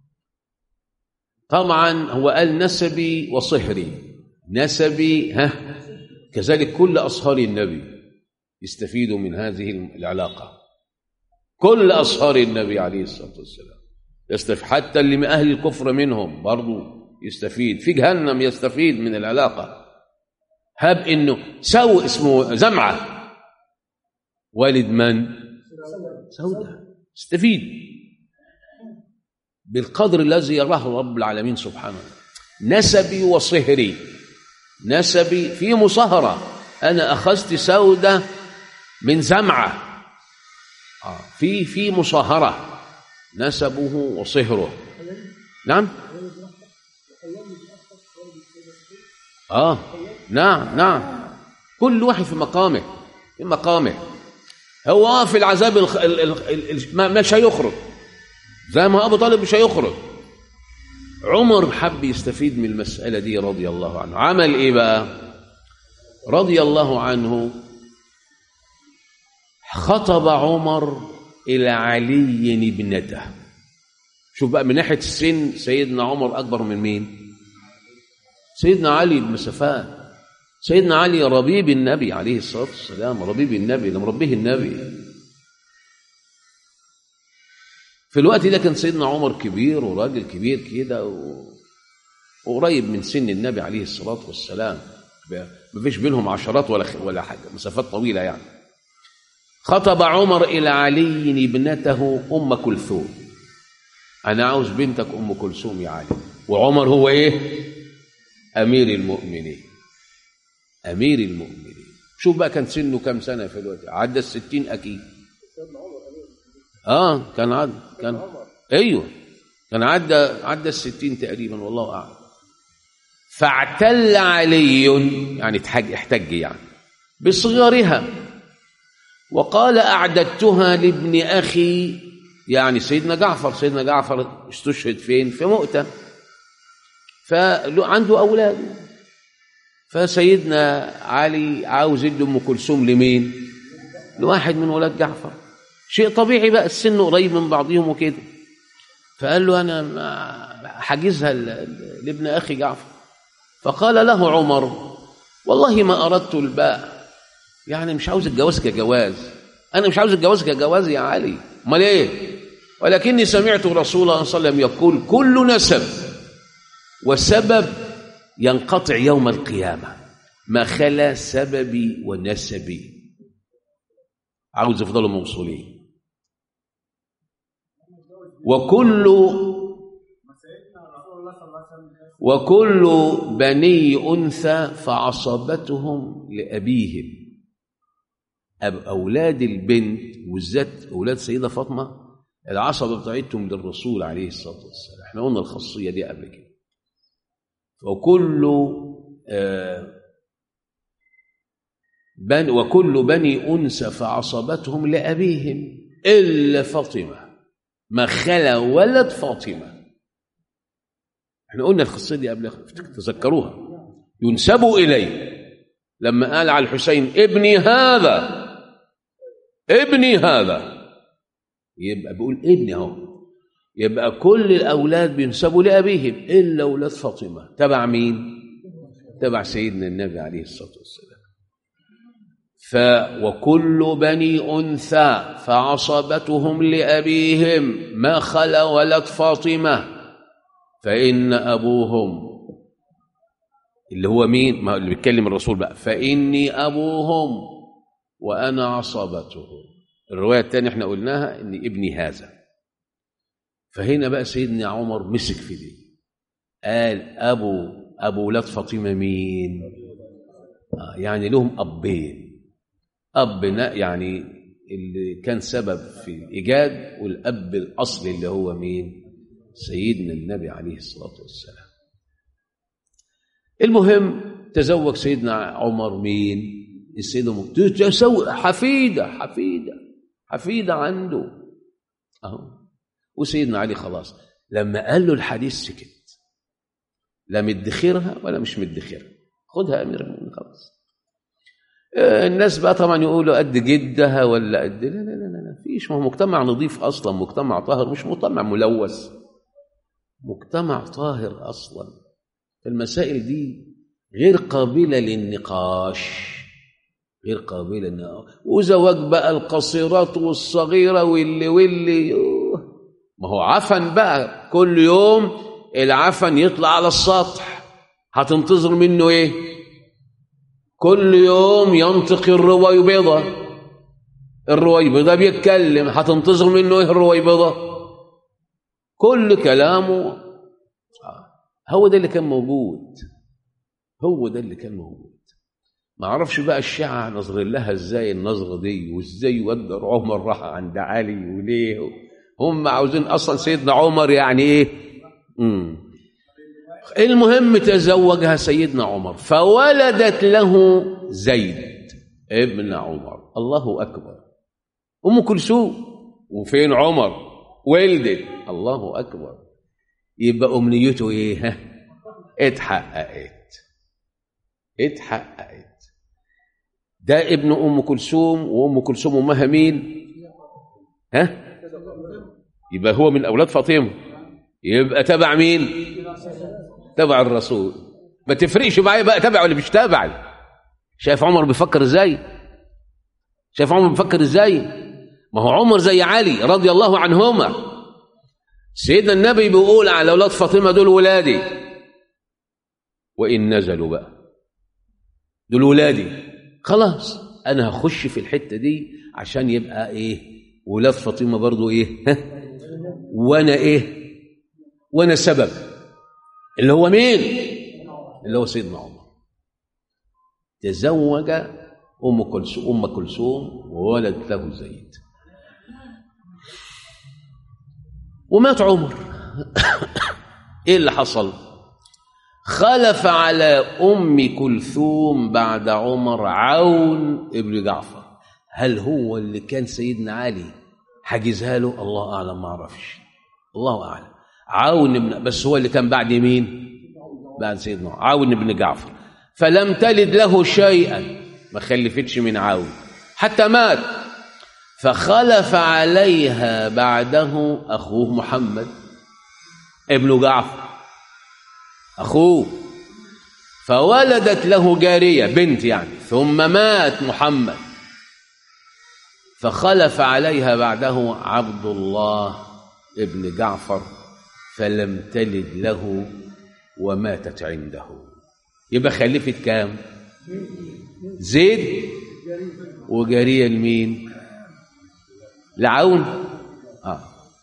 طبعا هو قال نسبي وصهري نسبي ها كذلك كل أصهار النبي يستفيدوا من هذه العلاقة كل أصهار النبي عليه الصلاة والسلام يستفيد حتى اللي من أهل الكفر منهم برضو يستفيد في جهنم يستفيد من العلاقة هب إنه سو اسمه زمعة والد من سودة استفيد بالقدر الذي يراه رب العالمين سبحانه نسبي وصهري نسبي في مصهرة أنا أخذت سودة من زمعة آه في في مصهرة نسبه وصهره نعم آه نعم نعم كل واحد في مقامه في مقامه هو في العذاب الخ... ال... ال... ال... ما مش هيخرج زي ما ابو طالب مش هيخرج عمر حب يستفيد من المسألة دي رضي الله عنه عمل ايه بقى رضي الله عنه خطب عمر إلى علي ابنته شوف بقى من ناحية السن سيدنا عمر أكبر من مين سيدنا علي بمسافات سيدنا علي ربيب النبي عليه الصلاة والسلام ربيب النبي اللي مربيه النبي في الوقت ده كان سيدنا عمر كبير وراجل كبير كده و... وقريب من سن النبي عليه الصلاة والسلام ما فيش بينهم عشرات ولا خ... ولا حاجة مسافات طويلة يعني خطب عمر إلى علي ابنته أم كلثوم أنا عاوز بنتك أم كلثوم يا علي وعمر هو إيه أمير المؤمنين أمير المؤمنين شوف بقى كان سنه كام سنة في الوقت عدى الستين أكيد آه كان عدى كان أيوه كان عدى عدى الستين تقريبا والله أعلم فاعتل علي يعني احتج يعني بصغرها وقال أعددتها لابن أخي يعني سيدنا جعفر سيدنا جعفر استشهد فين في مؤتة فعنده أولاد فسيدنا علي عاوز يدي أم كلثوم لمين لواحد من ولاد جعفر شيء طبيعي بقى السن قريب من بعضهم وكده فقال له أنا حاجزها لابن أخي جعفر فقال له عمر والله ما أردت الباء يعني مش عاوز الجواز كجواز انا مش عاوز الجواز كجواز يا علي امال ايه ولكني سمعت رسول الله صلى الله عليه وسلم يقول كل نسب وسبب ينقطع يوم القيامه ما خلا سببي ونسبي عاوز يفضلوا موصولين وكل وكل بني انثى فعصبتهم لابيهم أب أولاد البنت والذات أولاد سيدة فاطمة العصبة بتاعتهم للرسول عليه الصلاة والسلام احنا قلنا الخاصية دي قبل كده وكل آه بن وكل بني أنثى فعصبتهم لأبيهم إلا فاطمة ما خلا ولد فاطمة احنا قلنا الخاصية دي قبل تذكروها ينسبوا إليه لما قال على الحسين ابني هذا ابني هذا يبقى بيقول ابني اهو يبقى كل الاولاد بينسبوا لابيهم الا اولاد فاطمه تبع مين تبع سيدنا النبي عليه الصلاه والسلام ف وكل بني انثى فعصبتهم لابيهم ما خلا ولد فاطمه فإن أبوهم اللي هو مين ما اللي بيتكلم الرسول بقى فإني أبوهم وأنا عصبته الرواية الثانية احنا قلناها إن ابني هذا فهنا بقى سيدنا عمر مسك في دي قال أبو أبو ولاد فاطمة مين آه يعني لهم أبين أب يعني اللي كان سبب في الإيجاد والأب الأصلي اللي هو مين سيدنا النبي عليه الصلاة والسلام المهم تزوج سيدنا عمر مين السيدة م... تزوج حفيدة حفيدة حفيدة عنده أهو وسيدنا علي خلاص لما قال له الحديث سكت لا مدخرها ولا مش مدخرها خدها امير المؤمنين خلاص الناس بقى طبعا يقولوا قد جدها ولا قد لا لا لا لا فيش ما هو مجتمع نظيف اصلا مجتمع طاهر مش مجتمع ملوث مجتمع طاهر اصلا المسائل دي غير قابله للنقاش غير قابله للنقاش وزواج بقى القصيرات والصغيره واللي واللي يوه. ما هو عفن بقى كل يوم العفن يطلع على السطح هتنتظر منه ايه كل يوم ينطق الرويبضة الرويبضة بيتكلم هتنتظر منه ايه الرويبضة كل كلامه هو ده اللي كان موجود هو ده اللي كان موجود ما اعرفش بقى الشيعة نظر لها ازاي النظرة دي وازاي ودر عمر راح عند علي وليه هم عاوزين اصلا سيدنا عمر يعني ايه مم. المهم تزوجها سيدنا عمر فولدت له زيد ابن عمر الله اكبر ام كلثوم وفين عمر ولدت الله اكبر يبقى امنيته ايه ها اتحققت اتحققت ده ابن ام كلثوم وام كلثوم امها مين ها يبقى هو من اولاد فاطمه يبقى تبع مين تبع الرسول ما تفرقش معايا بقى تبع ولا مش تبع شايف عمر بيفكر ازاي شايف عمر بيفكر ازاي ما هو عمر زي علي رضي الله عنهما سيدنا النبي بيقول على اولاد فاطمه دول ولادي وان نزلوا بقى دول ولادي خلاص انا هخش في الحته دي عشان يبقى ايه ولاد فاطمه برضو ايه وانا ايه وانا سبب اللي هو مين اللي هو سيدنا عمر تزوج ام كلثوم ام كلثوم وولد له زيد ومات عمر ايه اللي حصل خلف على ام كلثوم بعد عمر عون ابن جعفر هل هو اللي كان سيدنا علي حجزها له الله اعلم ما اعرفش الله اعلم عون بن بس هو اللي كان بعد مين بعد سيدنا عون بن جعفر فلم تلد له شيئا ما خلفتش من عون حتى مات فخلف عليها بعده اخوه محمد ابن جعفر اخوه فولدت له جاريه بنت يعني ثم مات محمد فخلف عليها بعده عبد الله ابن جعفر فلم تلد له وماتت عنده يبقى خلفت كام زيد وجارية لمين لعون اه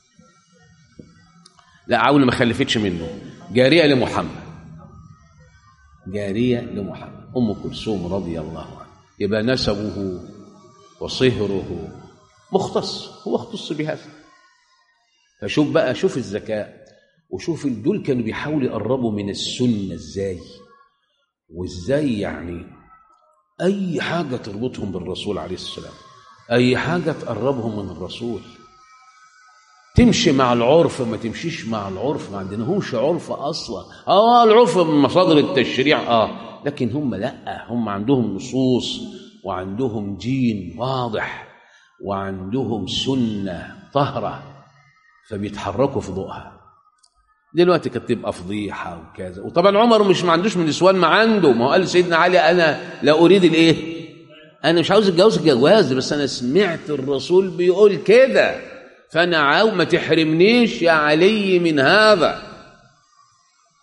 لا عون ما خلفتش منه جارية لمحمد جارية لمحمد أم كلثوم رضي الله عنها يبقى نسبه وصهره مختص هو اختص بهذا فشوف بقى شوف الذكاء وشوف دول كانوا بيحاولوا يقربوا من السنة ازاي وازاي يعني اي حاجة تربطهم بالرسول عليه السلام اي حاجة تقربهم من الرسول تمشي مع العرف ما تمشيش مع العرف ما عندناهمش عرف اصلا اه العرف من مصادر التشريع اه لكن هم لا هم عندهم نصوص وعندهم دين واضح وعندهم سنة طهرة فبيتحركوا في ضوءها دلوقتي كانت تبقى فضيحه وكذا وطبعا عمر مش ما عندوش من نسوان ما عنده ما هو قال سيدنا علي انا لا اريد الايه انا مش عاوز اتجوز الجواز بس انا سمعت الرسول بيقول كده فانا عاو ما تحرمنيش يا علي من هذا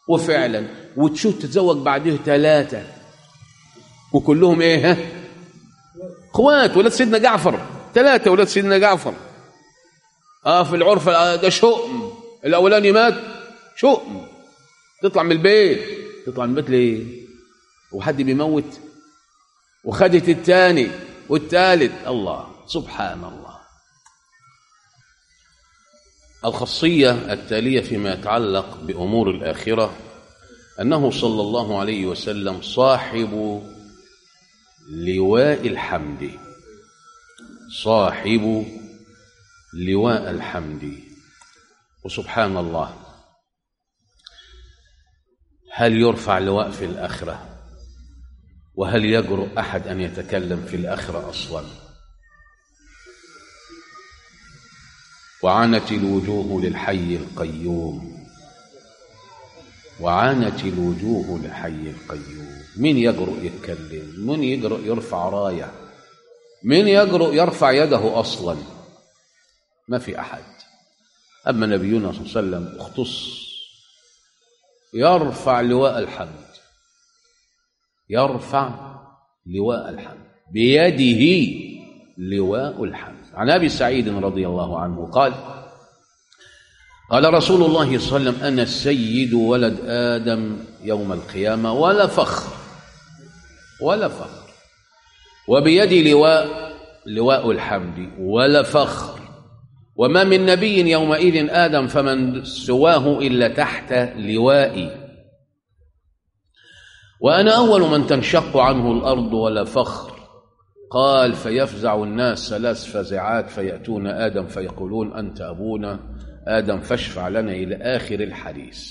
وفعلا وتشوف تتزوج بعده ثلاثة وكلهم ايه ها اخوات ولاد سيدنا جعفر ثلاثة ولاد سيدنا جعفر اه في العرف آه ده شؤم الاولاني مات شؤم تطلع من البيت تطلع من البيت ليه وحد بيموت وخدت الثاني والثالث الله سبحان الله الخاصية التالية فيما يتعلق بأمور الآخرة أنه صلى الله عليه وسلم صاحب لواء الحمد صاحب لواء الحمد وسبحان الله هل يرفع لواء في الآخرة وهل يجرؤ أحد أن يتكلم في الآخرة أصلا وعنت الوجوه للحي القيوم وعانت الوجوه للحي القيوم من يجرؤ يتكلم من يجرؤ يرفع رايه من يجرؤ يرفع يده اصلا ما في احد اما نبينا صلى الله عليه وسلم اختص يرفع لواء الحمد يرفع لواء الحمد بيده لواء الحمد عن ابي سعيد رضي الله عنه قال قال رسول الله صلى الله عليه وسلم انا السيد ولد ادم يوم القيامه ولا فخر ولا فخر وبيدي لواء لواء الحمد ولا فخر وما من نبي يومئذ ادم فمن سواه الا تحت لوائي وانا اول من تنشق عنه الارض ولا فخر قال فيفزع الناس ثلاث فزعات فياتون ادم فيقولون انت ابونا ادم فاشفع لنا الى اخر الحديث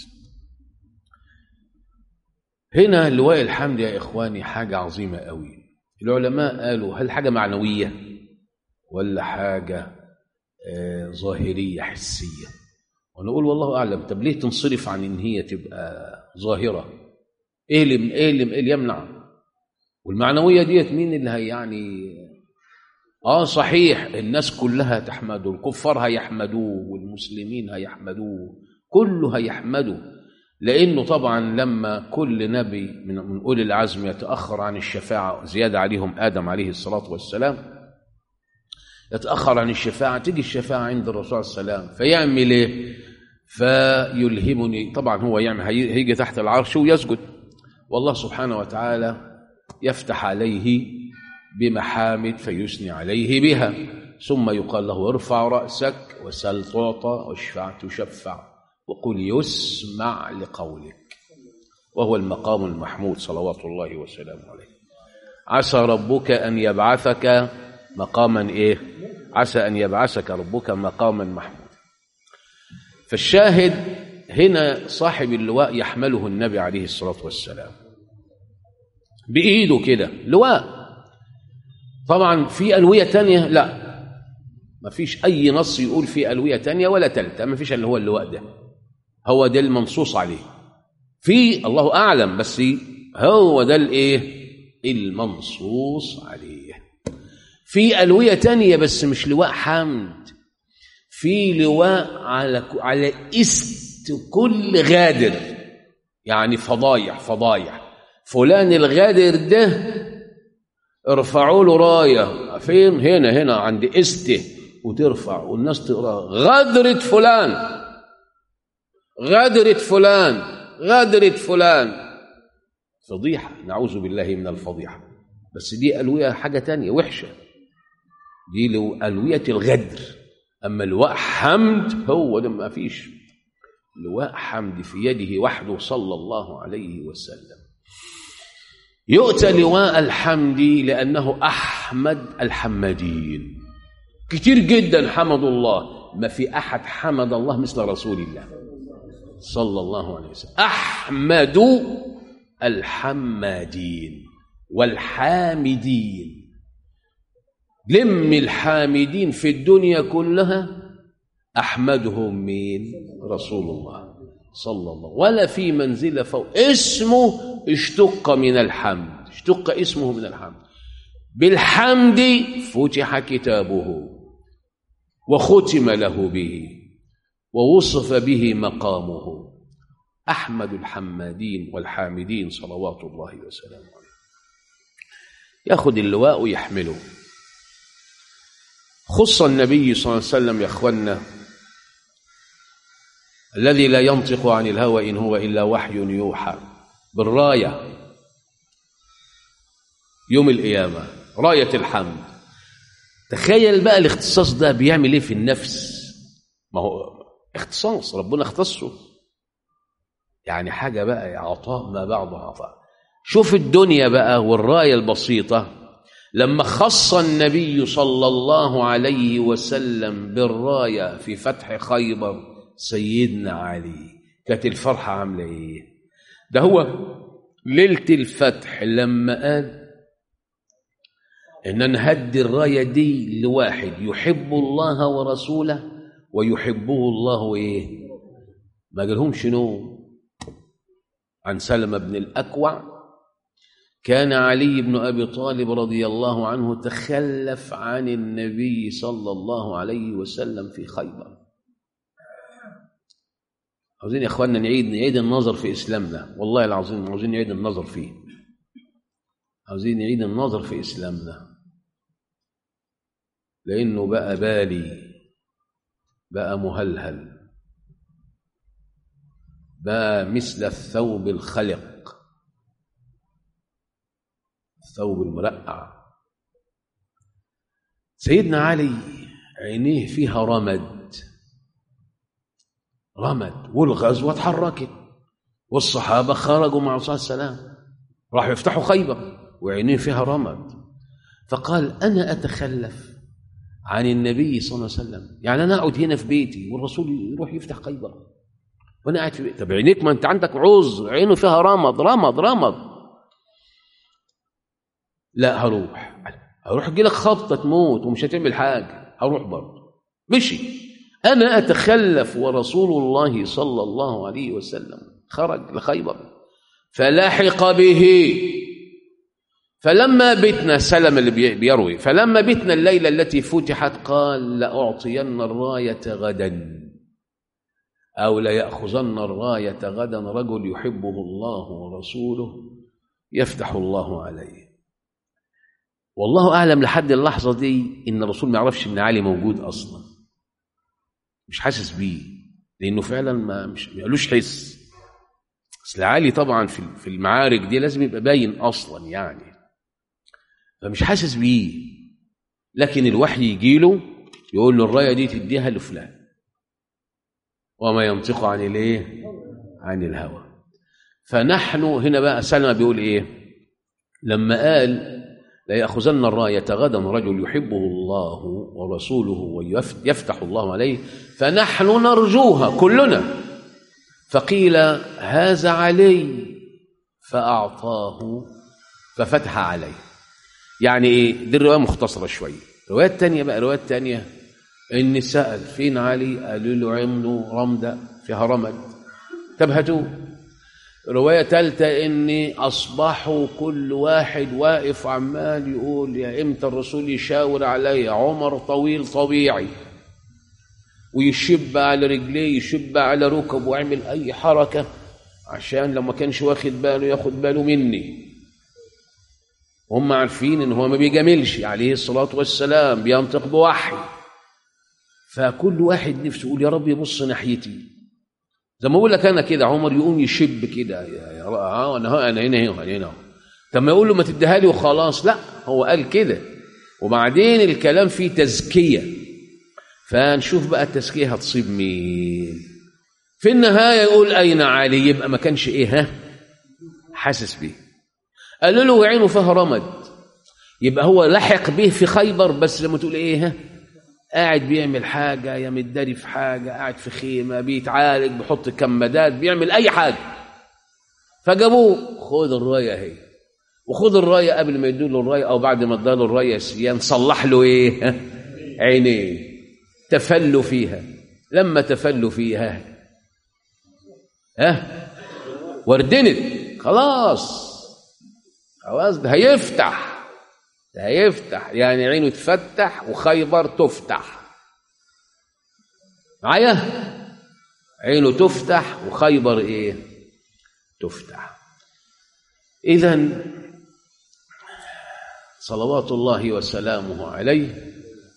هنا لواء الحمد يا اخواني حاجه عظيمه قوي العلماء قالوا هل حاجه معنويه ولا حاجه آه ظاهريه حسيه ونقول والله اعلم طب ليه تنصرف عن ان هي تبقى ظاهره ايه اللي ايه اللي, إيه اللي يمنع والمعنويه ديت مين اللي هي يعني اه صحيح الناس كلها تحمده الكفار هيحمدوه والمسلمين هيحمدوه كله هيحمده لانه طبعا لما كل نبي من من اولي العزم يتاخر عن الشفاعه زياده عليهم ادم عليه الصلاه والسلام يتاخر عن الشفاعه تيجي الشفاعه عند الرسول صلى الله عليه وسلم فيعمل ايه فيلهمني طبعا هو يعمل هيجي تحت العرش ويسجد والله سبحانه وتعالى يفتح عليه بمحامد فيثني عليه بها ثم يقال له ارفع رأسك وسل تعطى واشفع تشفع وقل يسمع لقولك وهو المقام المحمود صلوات الله وسلامه عليه عسى ربك أن يبعثك مقاما إيه عسى أن يبعثك ربك مقاما محمود فالشاهد هنا صاحب اللواء يحمله النبي عليه الصلاة والسلام بإيده كده لواء طبعا في ألوية تانية لا ما فيش أي نص يقول في ألوية تانية ولا تالتة ما فيش اللي هو اللواء ده هو ده المنصوص عليه في الله أعلم بس هو ده الإيه المنصوص عليه في ألوية تانية بس مش لواء حمد في لواء على على است كل غادر يعني فضايح فضايح فلان الغادر ده ارفعوا له رايه فين هنا هنا عند استه وترفع والناس تقرا غدرة فلان غدرة فلان غدرة فلان فضيحة نعوذ بالله من الفضيحة بس دي ألوية حاجة تانية وحشة دي لو ألوية الغدر أما لواء حمد هو ده ما فيش لواء حمد في يده وحده صلى الله عليه وسلم يؤتى لواء الحمد لأنه أحمد الحمادين كتير جدا حمدوا الله ما في أحد حمد الله مثل رسول الله صلى الله عليه وسلم أحمد الحمادين والحامدين لم الحامدين في الدنيا كلها أحمدهم مين رسول الله صلى الله ولا في منزلة فوق اسمه اشتق من الحمد اشتق اسمه من الحمد بالحمد فتح كتابه وختم له به ووصف به مقامه أحمد الحمادين والحامدين صلوات الله وسلامه عليه ياخد اللواء ويحمله خص النبي صلى الله عليه وسلم يا اخوانا الذي لا ينطق عن الهوى إن هو إلا وحي يوحى بالراية يوم القيامة راية الحمد تخيل بقى الاختصاص ده بيعمل ايه في النفس ما هو اختصاص ربنا اختصه يعني حاجة بقى عطاء ما بعده عطاء شوف الدنيا بقى والراية البسيطة لما خص النبي صلى الله عليه وسلم بالراية في فتح خيبر سيدنا علي كانت الفرحة عاملة ايه ده هو ليلة الفتح لما قال ان نهدي الراية دي لواحد يحب الله ورسوله ويحبه الله ايه ما قالهمش نوم عن سلمة بن الأكوع كان علي بن أبي طالب رضي الله عنه تخلف عن النبي صلى الله عليه وسلم في خيبر عاوزين يا اخواننا نعيد نعيد النظر في اسلامنا والله العظيم عاوزين نعيد النظر فيه عاوزين نعيد النظر في اسلامنا لانه بقى بالي بقى مهلهل بقى مثل الثوب الخلق الثوب المرقع سيدنا علي عينيه فيها رمد رمد والغزوة اتحركت والصحابة خرجوا مع الرسول صلى الله عليه وسلم راحوا يفتحوا خيبر وعينيه فيها رمد فقال أنا أتخلف عن النبي صلى الله عليه وسلم يعني أنا أقعد هنا في بيتي والرسول يروح يفتح خيبر وأنا قاعد في بيتي طب عينيك ما أنت عندك عذر عينه فيها رمد رمد رمد لا هروح هروح يجي لك خبطة تموت ومش هتعمل حاجة هروح برضه مشي أنا أتخلف ورسول الله صلى الله عليه وسلم خرج لخيبر فلاحق به فلما بتنا سلم اللي بيروي فلما بتنا الليلة التي فتحت قال لأعطين الراية غدا أو ليأخذن الراية غدا رجل يحبه الله ورسوله يفتح الله عليه والله أعلم لحد اللحظة دي إن الرسول ما يعرفش إن علي موجود أصلا مش حاسس بيه لأنه فعلا ما مش ما قالوش حس أصل علي طبعا في في المعارك دي لازم يبقى باين أصلا يعني فمش حاسس بيه لكن الوحي يجي له يقول له الرايه دي تديها لفلان وما ينطق عن الايه عن الهوى فنحن هنا بقى سلمى بيقول ايه لما قال لا يأخذن الراية غدا رجل يحبه الله ورسوله ويفتح الله عليه فنحن نرجوها كلنا فقيل هذا علي فأعطاه ففتح عليه يعني ايه دي الروايه مختصره شويه روايات تانية بقى روايات تانية ان سال فين علي قالوا له عملوا رمده فيها رمد طب هاتوه روايه ثالثه ان اصبحوا كل واحد واقف عمال يقول يا امتى الرسول يشاور عليا عمر طويل طبيعي ويشب على رجليه يشب على ركبه ويعمل اي حركه عشان لو ما كانش واخد باله ياخد باله مني هم عارفين ان هو ما بيجاملش عليه الصلاه والسلام بينطق بوحي فكل واحد نفسه يقول يا رب يبص ناحيتي زي ما اقول لك انا كده عمر يقوم يشب كده يا يا اه انا انا هنا هنا هنا طب ما يقول له ما تديها لي وخلاص لا هو قال كده وبعدين الكلام فيه تزكيه فنشوف بقى التزكيه هتصيب مين في النهايه يقول اين علي يبقى ما كانش ايه ها حاسس بيه قالوا له عينه فيها رمد يبقى هو لحق به في خيبر بس لما تقول ايه ها قاعد بيعمل حاجة يا متداري في حاجة قاعد في خيمة بيتعالج بيحط كمادات بيعمل أي حاجة فجابوه خد الراية اهي وخد الراية قبل ما يدوا له الراية أو بعد ما اداله الراية نصلح له إيه ها؟ عينيه تفلوا فيها لما تفلوا فيها ها وردنت خلاص خلاص ده هيفتح ده هيفتح يعني عينه تفتح وخيبر تفتح معايا عينه تفتح وخيبر ايه تفتح إذا صلوات الله وسلامه عليه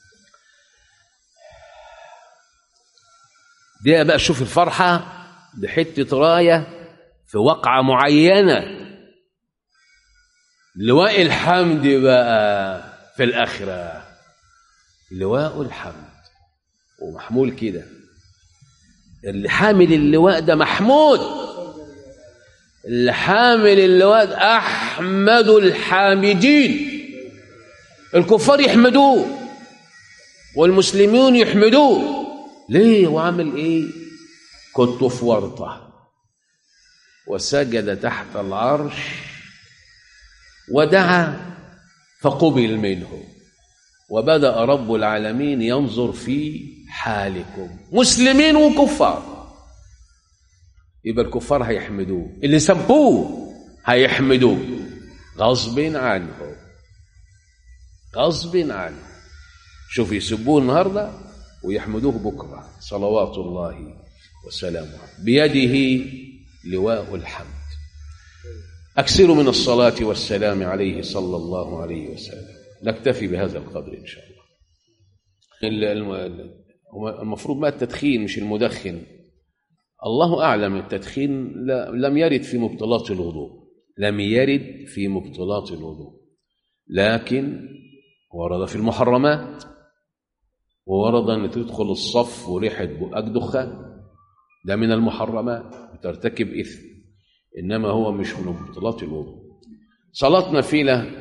دي بقى شوف الفرحة دي حتة راية في وقعة معينة لواء الحمد بقى في الآخرة لواء الحمد ومحمول كده اللي حامل اللواء ده محمود اللي حامل اللواء ده أحمد الحامدين الكفار يحمدوه والمسلمون يحمدوه ليه وعمل ايه كنت في ورطه وسجد تحت العرش ودعا فقبل منه وبدا رب العالمين ينظر في حالكم مسلمين وكفار يبقى الكفار هيحمدوه اللي سبوه هيحمدوه غصب عنه غصب عنه شوف يسبوه النهارده ويحمدوه بكره صلوات الله وسلامه بيده لواء الحمد اكثروا من الصلاه والسلام عليه صلى الله عليه وسلم نكتفي بهذا القدر ان شاء الله المفروض ما التدخين مش المدخن الله اعلم التدخين لم يرد في مبطلات الوضوء لم يرد في مبطلات الوضوء لكن ورد في المحرمات وورد ان تدخل الصف وريحه بقك دخان ده من المحرمات بترتكب اثم انما هو مش من مبطلات الوضوء صلاه نافله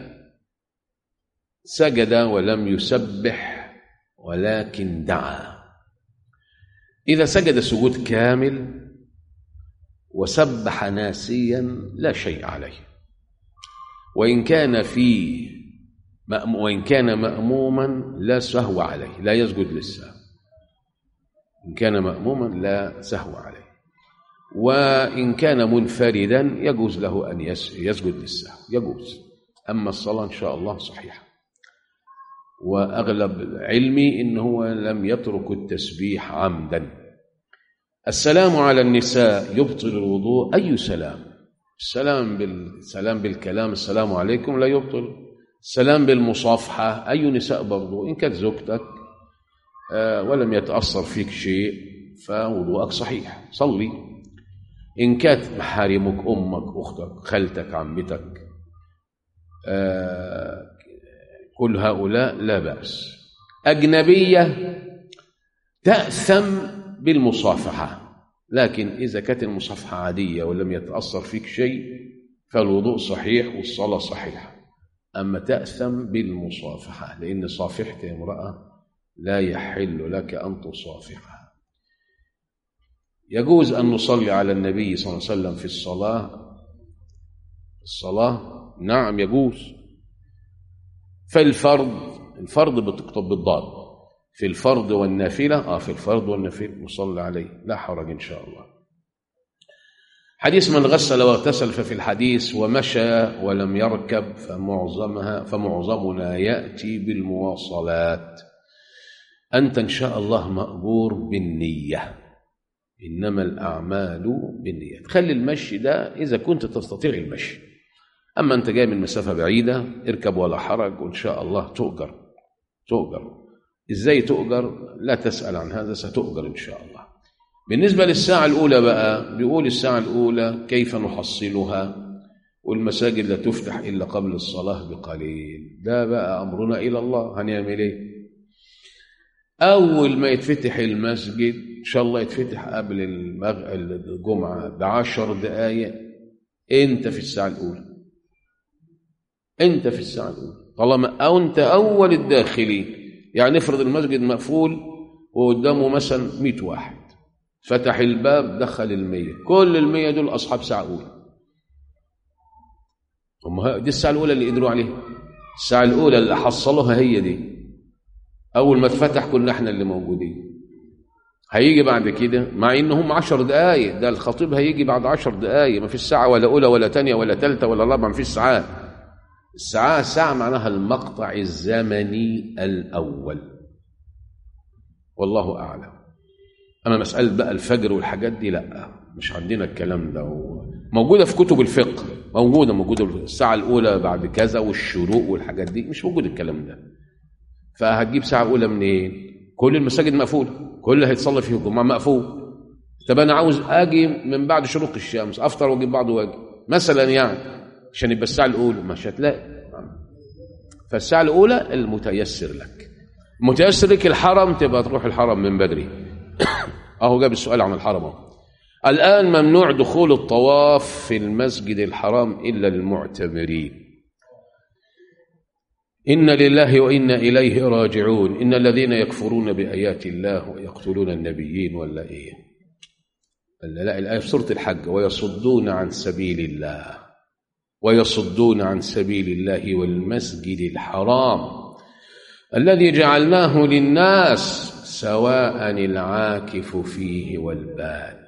سجد ولم يسبح ولكن دعا اذا سجد سجود كامل وسبح ناسيا لا شيء عليه وان كان في وإن كان مأموما لا سهو عليه لا يسجد للسهو إن كان مأموما لا سهو عليه وإن كان منفردا يجوز له أن يسجد للسهو يجوز أما الصلاة إن شاء الله صحيحة وأغلب علمي إن هو لم يترك التسبيح عمدا السلام على النساء يبطل الوضوء أي سلام السلام بالسلام بالكلام السلام عليكم لا يبطل السلام بالمصافحة أي نساء برضو إن كانت زوجتك آه ولم يتأثر فيك شيء فوضوءك صحيح صلي إن كانت محارمك أمك أختك خالتك عمتك آه كل هؤلاء لا بأس أجنبية تأثم بالمصافحة لكن إذا كانت المصافحة عادية ولم يتأثر فيك شيء فالوضوء صحيح والصلاة صحيحة أما تأثم بالمصافحة لأن صافحة امرأة لا يحل لك أن تصافحها يجوز أن نصلي على النبي صلى الله عليه وسلم في الصلاة الصلاة نعم يجوز فالفرض الفرض بتكتب بالضاد في الفرض والنافلة آه في الفرض والنافلة نصلي عليه لا حرج إن شاء الله حديث من غسل واغتسل ففي الحديث ومشى ولم يركب فمعظمها فمعظمنا يأتي بالمواصلات أنت إن شاء الله مأجور بالنية إنما الأعمال بالنية خلي المشي ده إذا كنت تستطيع المشي أما أنت جاي من مسافة بعيدة اركب ولا حرج وإن شاء الله تؤجر تؤجر إزاي تؤجر لا تسأل عن هذا ستؤجر إن شاء الله بالنسبة للساعة الأولى بقى بيقول الساعة الأولى كيف نحصلها والمساجد لا تفتح إلا قبل الصلاة بقليل ده بقى أمرنا إلى الله هنعمل إيه أول ما يتفتح المسجد إن شاء الله يتفتح قبل المغ... الجمعة بعشر دقايق أنت في الساعة الأولى أنت في الساعة الأولى طالما أو أنت أول الداخلين يعني افرض المسجد مقفول وقدامه مثلا 100 واحد فتح الباب دخل المية كل المية دول أصحاب ساعة أولى هم دي الساعة الأولى اللي قدروا عليها الساعة الأولى اللي حصلوها هي دي أول ما اتفتح كنا احنا اللي موجودين هيجي بعد كده مع إنهم عشر دقايق ده الخطيب هيجي بعد عشر دقايق ما فيش ساعة ولا أولى ولا تانية ولا تالتة ولا رابعة ما فيش ساعات الساعة الساعة معناها المقطع الزمني الأول والله أعلم اما مساله بقى الفجر والحاجات دي لا مش عندنا الكلام ده موجوده في كتب الفقه موجوده موجوده الساعه الاولى بعد كذا والشروق والحاجات دي مش موجود الكلام ده فهتجيب ساعه اولى منين كل المساجد مقفوله كل اللي هيتصلي فيه الجمعه مقفول طب انا عاوز اجي من بعد شروق الشمس افطر واجيب بعض واجي مثلا يعني عشان يبقى الساعه الاولى مش هتلاقي فالساعه الاولى المتيسر لك متيسر لك الحرم تبقى تروح الحرم من بدري اهو جاب السؤال عن الحرم اهو الآن ممنوع دخول الطواف في المسجد الحرام إلا للمعتمرين إن لله وإنا إليه راجعون إن الذين يكفرون بآيات الله ويقتلون النبيين ولا إيه لا, لا الآية في سورة الحج ويصدون عن سبيل الله ويصدون عن سبيل الله والمسجد الحرام الذي جعلناه للناس سواء العاكف فيه والباد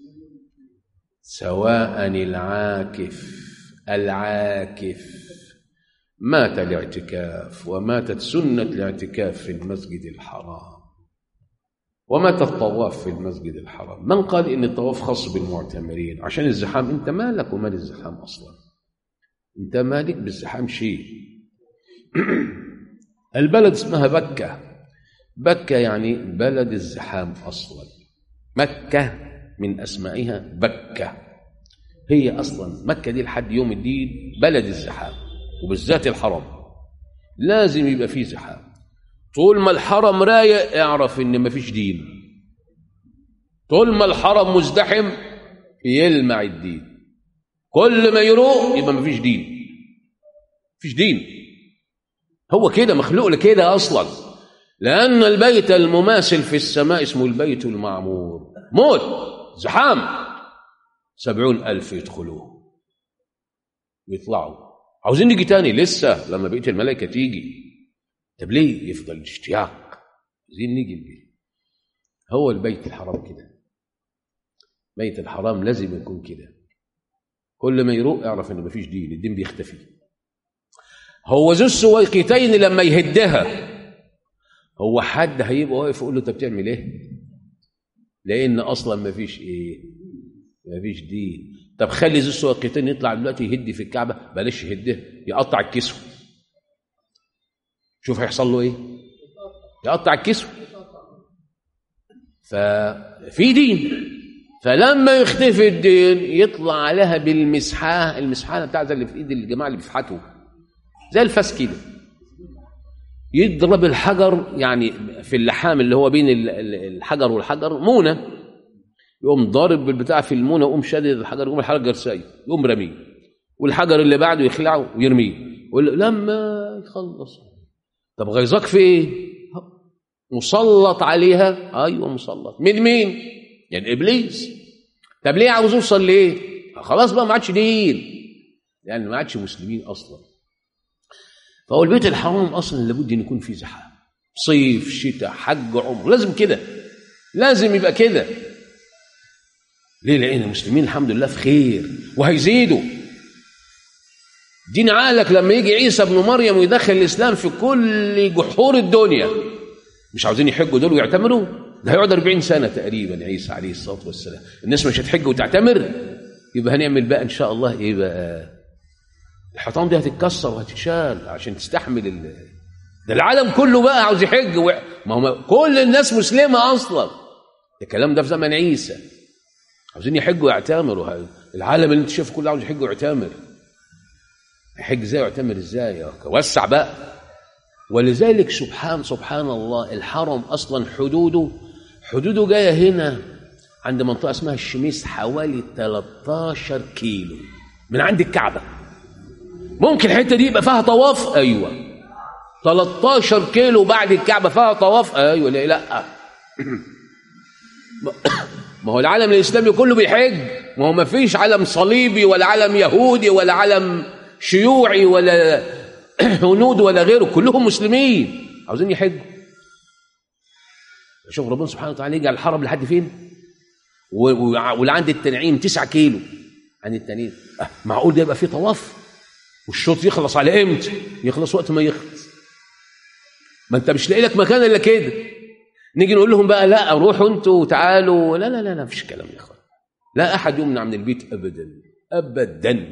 سواء العاكف العاكف مات الاعتكاف وماتت سنة الاعتكاف في المسجد الحرام ومات الطواف في المسجد الحرام من قال إن الطواف خاص بالمعتمرين عشان الزحام أنت مالك ومال الزحام أصلا أنت مالك بالزحام شيء البلد اسمها بكة بكة يعني بلد الزحام أصلا مكة من أسمائها بكة هي أصلا مكة دي لحد يوم الدين بلد الزحام وبالذات الحرم لازم يبقى فيه زحام طول ما الحرم رايق اعرف ان مفيش دين طول ما الحرم مزدحم يلمع الدين كل ما يروق يبقى مفيش دين مفيش دين هو كده مخلوق لكده اصلا لان البيت المماثل في السماء اسمه البيت المعمور موت زحام سبعون ألف يدخلوه ويطلعوا عاوزين نيجي تاني لسه لما بقيت الملائكة تيجي طب ليه يفضل اشتياق عايزين نيجي البيت هو البيت الحرام كده بيت الحرام لازم يكون كده كل ما يروق اعرف ان مفيش دين الدين بيختفي هو ذو السويقتين لما يهدها هو حد هيبقى واقف يقول له انت بتعمل ايه لان اصلا مفيش ايه مفيش دين طب خلي ذو السويقتين يطلع دلوقتي يهد في الكعبه بلاش يهدها يقطع الكسو شوف هيحصل له ايه يقطع الكسو ففي دين فلما يختفي الدين يطلع عليها بالمسحاه المسحاه بتاعت اللي في ايد الجماعه اللي بيفحتوا زي الفاس كده يضرب الحجر يعني في اللحام اللي هو بين الحجر والحجر مونه يقوم ضارب بالبتاع في المونه ويقوم شادد الحجر يقوم الحجر سايب يقوم رميه والحجر اللي بعده يخلعه ويرميه لما يخلص طب غيظك في ايه مسلط عليها ايوه مسلط من مين يعني ابليس طب ليه عاوز اوصل ليه خلاص بقى ما عادش دين يعني ما عادش مسلمين اصلا فهو البيت الحرام اصلا لابد ان يكون فيه زحام صيف شتاء حج عمر لازم كده لازم يبقى كده ليه لان المسلمين الحمد لله في خير وهيزيدوا دين عقلك لما يجي عيسى ابن مريم ويدخل الاسلام في كل جحور الدنيا مش عاوزين يحجوا دول ويعتمروا ده هيقعد 40 سنه تقريبا عيسى عليه الصلاه والسلام الناس مش هتحج وتعتمر يبقى هنعمل بقى ان شاء الله ايه بقى الحيطان دي هتتكسر وهتتشال عشان تستحمل ال... ده العالم كله بقى عاوز يحج و... ما هو كل الناس مسلمه اصلا الكلام ده في زمن عيسى عاوزين يحجوا ويعتمروا العالم اللي انت شايفه كله عاوز يحج ويعتمر يحج ازاي ويعتمر ازاي وسع بقى ولذلك سبحان سبحان الله الحرم اصلا حدوده حدوده جايه هنا عند منطقه اسمها الشميس حوالي 13 كيلو من عند الكعبه ممكن الحته دي يبقى فيها طواف ايوه 13 كيلو بعد الكعبه فيها طواف ايوه ليه لا ما هو العالم الاسلامي كله بيحج ما هو ما فيش علم صليبي ولا علم يهودي ولا علم شيوعي ولا هنود ولا غيره كلهم مسلمين عاوزين يحجوا شوف ربنا سبحانه وتعالى يجعل الحرم لحد فين ولعند التنعيم تسعة كيلو عن التنعيم أه معقول ده يبقى فيه طواف والشوط يخلص على امتى يخلص وقت ما يخلص ما انت مش لاقي لك مكان الا كده نيجي نقول لهم بقى لا روحوا انتوا وتعالوا لا لا لا لا مفيش كلام يا اخوان لا احد يمنع من البيت ابدا ابدا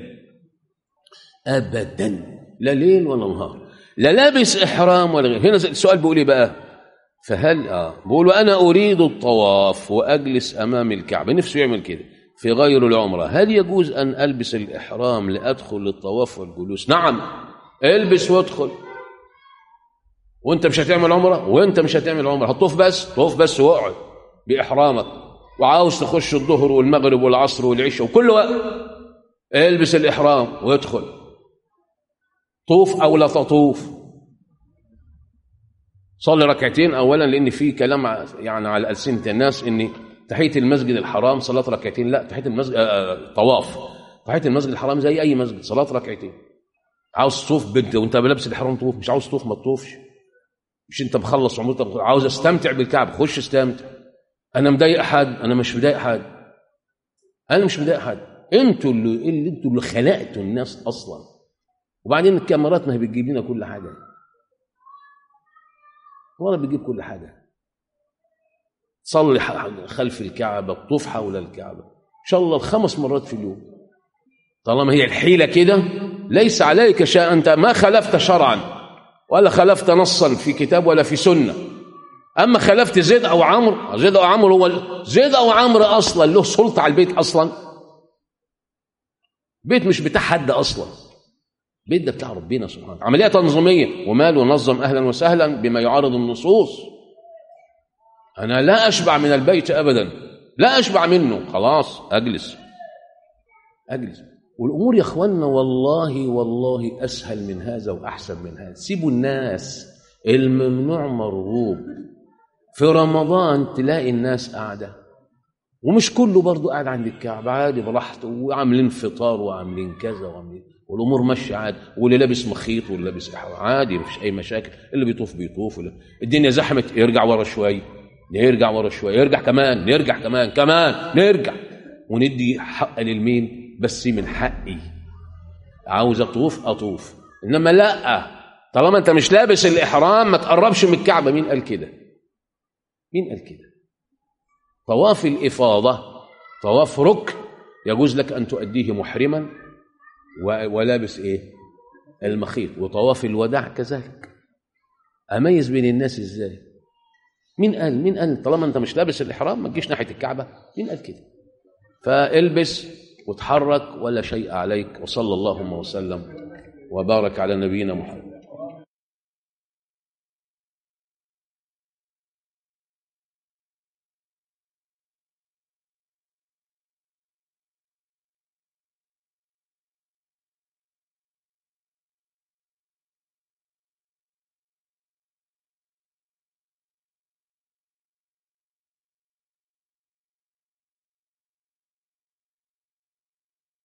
ابدا لا ليل ولا نهار لا لابس احرام ولا غير هنا السؤال بيقول ايه بقى فهل اه بيقول وانا اريد الطواف واجلس امام الكعبه نفسه يعمل كده في غير العمره هل يجوز ان البس الاحرام لادخل للطواف والجلوس نعم البس وادخل وانت مش هتعمل عمره وانت مش هتعمل عمره هتطوف بس طوف بس واقعد باحرامك وعاوز تخش الظهر والمغرب والعصر والعشاء وكل وقت البس الاحرام وادخل طوف او لا تطوف صلي ركعتين اولا لان في كلام يعني على السنه الناس ان تحيه المسجد الحرام صلاه ركعتين لا تحيه المسجد آه طواف تحيه المسجد الحرام زي اي مسجد صلاه ركعتين عاوز تطوف بنت وانت لابس الاحرام طوف مش عاوز تطوف ما تطوفش مش انت مخلص عمرتك عاوز استمتع بالكعبه خش استمتع انا مضايق حد انا مش مضايق حد انا مش مضايق حد انتوا اللي, اللي انتوا اللي خلقتوا الناس اصلا وبعدين الكاميرات ما هي بتجيب لنا كل حاجه ولا بتجيب كل حاجه تصلي خلف الكعبه تطوف حول الكعبه ان شاء الله خمس مرات في اليوم طالما هي الحيله كده ليس عليك شيء انت ما خلفت شرعا ولا خلفت نصا في كتاب ولا في سنه اما خلفت زيد او عمرو زيد او عمرو هو زيد او عمرو اصلا له سلطه على البيت اصلا بيت مش بتاع حد اصلا بيت ده بتاع ربنا سبحانه عمليه تنظيميه وماله نظم اهلا وسهلا بما يعارض النصوص انا لا اشبع من البيت ابدا لا اشبع منه خلاص اجلس اجلس والامور يا اخوانا والله والله اسهل من هذا واحسن من هذا سيبوا الناس الممنوع مرغوب في رمضان تلاقي الناس قاعده ومش كله برضه قاعد عند الكعبه عادي براحته وعاملين فطار وعاملين كذا وعاملين والامور ماشيه عادي واللي لابس مخيط واللي لابس احرام عادي مفيش اي مشاكل اللي بيطوف بيطوف ولا. الدنيا زحمت يرجع ورا شويه نرجع ورا شويه يرجع كمان نرجع كمان كمان نرجع وندي حق للمين بس من حقي عاوز اطوف اطوف انما لا طالما انت مش لابس الاحرام ما تقربش من الكعبه مين قال كده مين قال كده طواف الافاضه طواف ركن يجوز لك ان تؤديه محرما ولابس ايه المخيط وطواف الوداع كذلك اميز بين الناس ازاي مين قال مين قال طالما انت مش لابس الاحرام ما تجيش ناحيه الكعبه مين قال كده فالبس وتحرك ولا شيء عليك وصلى اللهم وسلم وبارك على نبينا محمد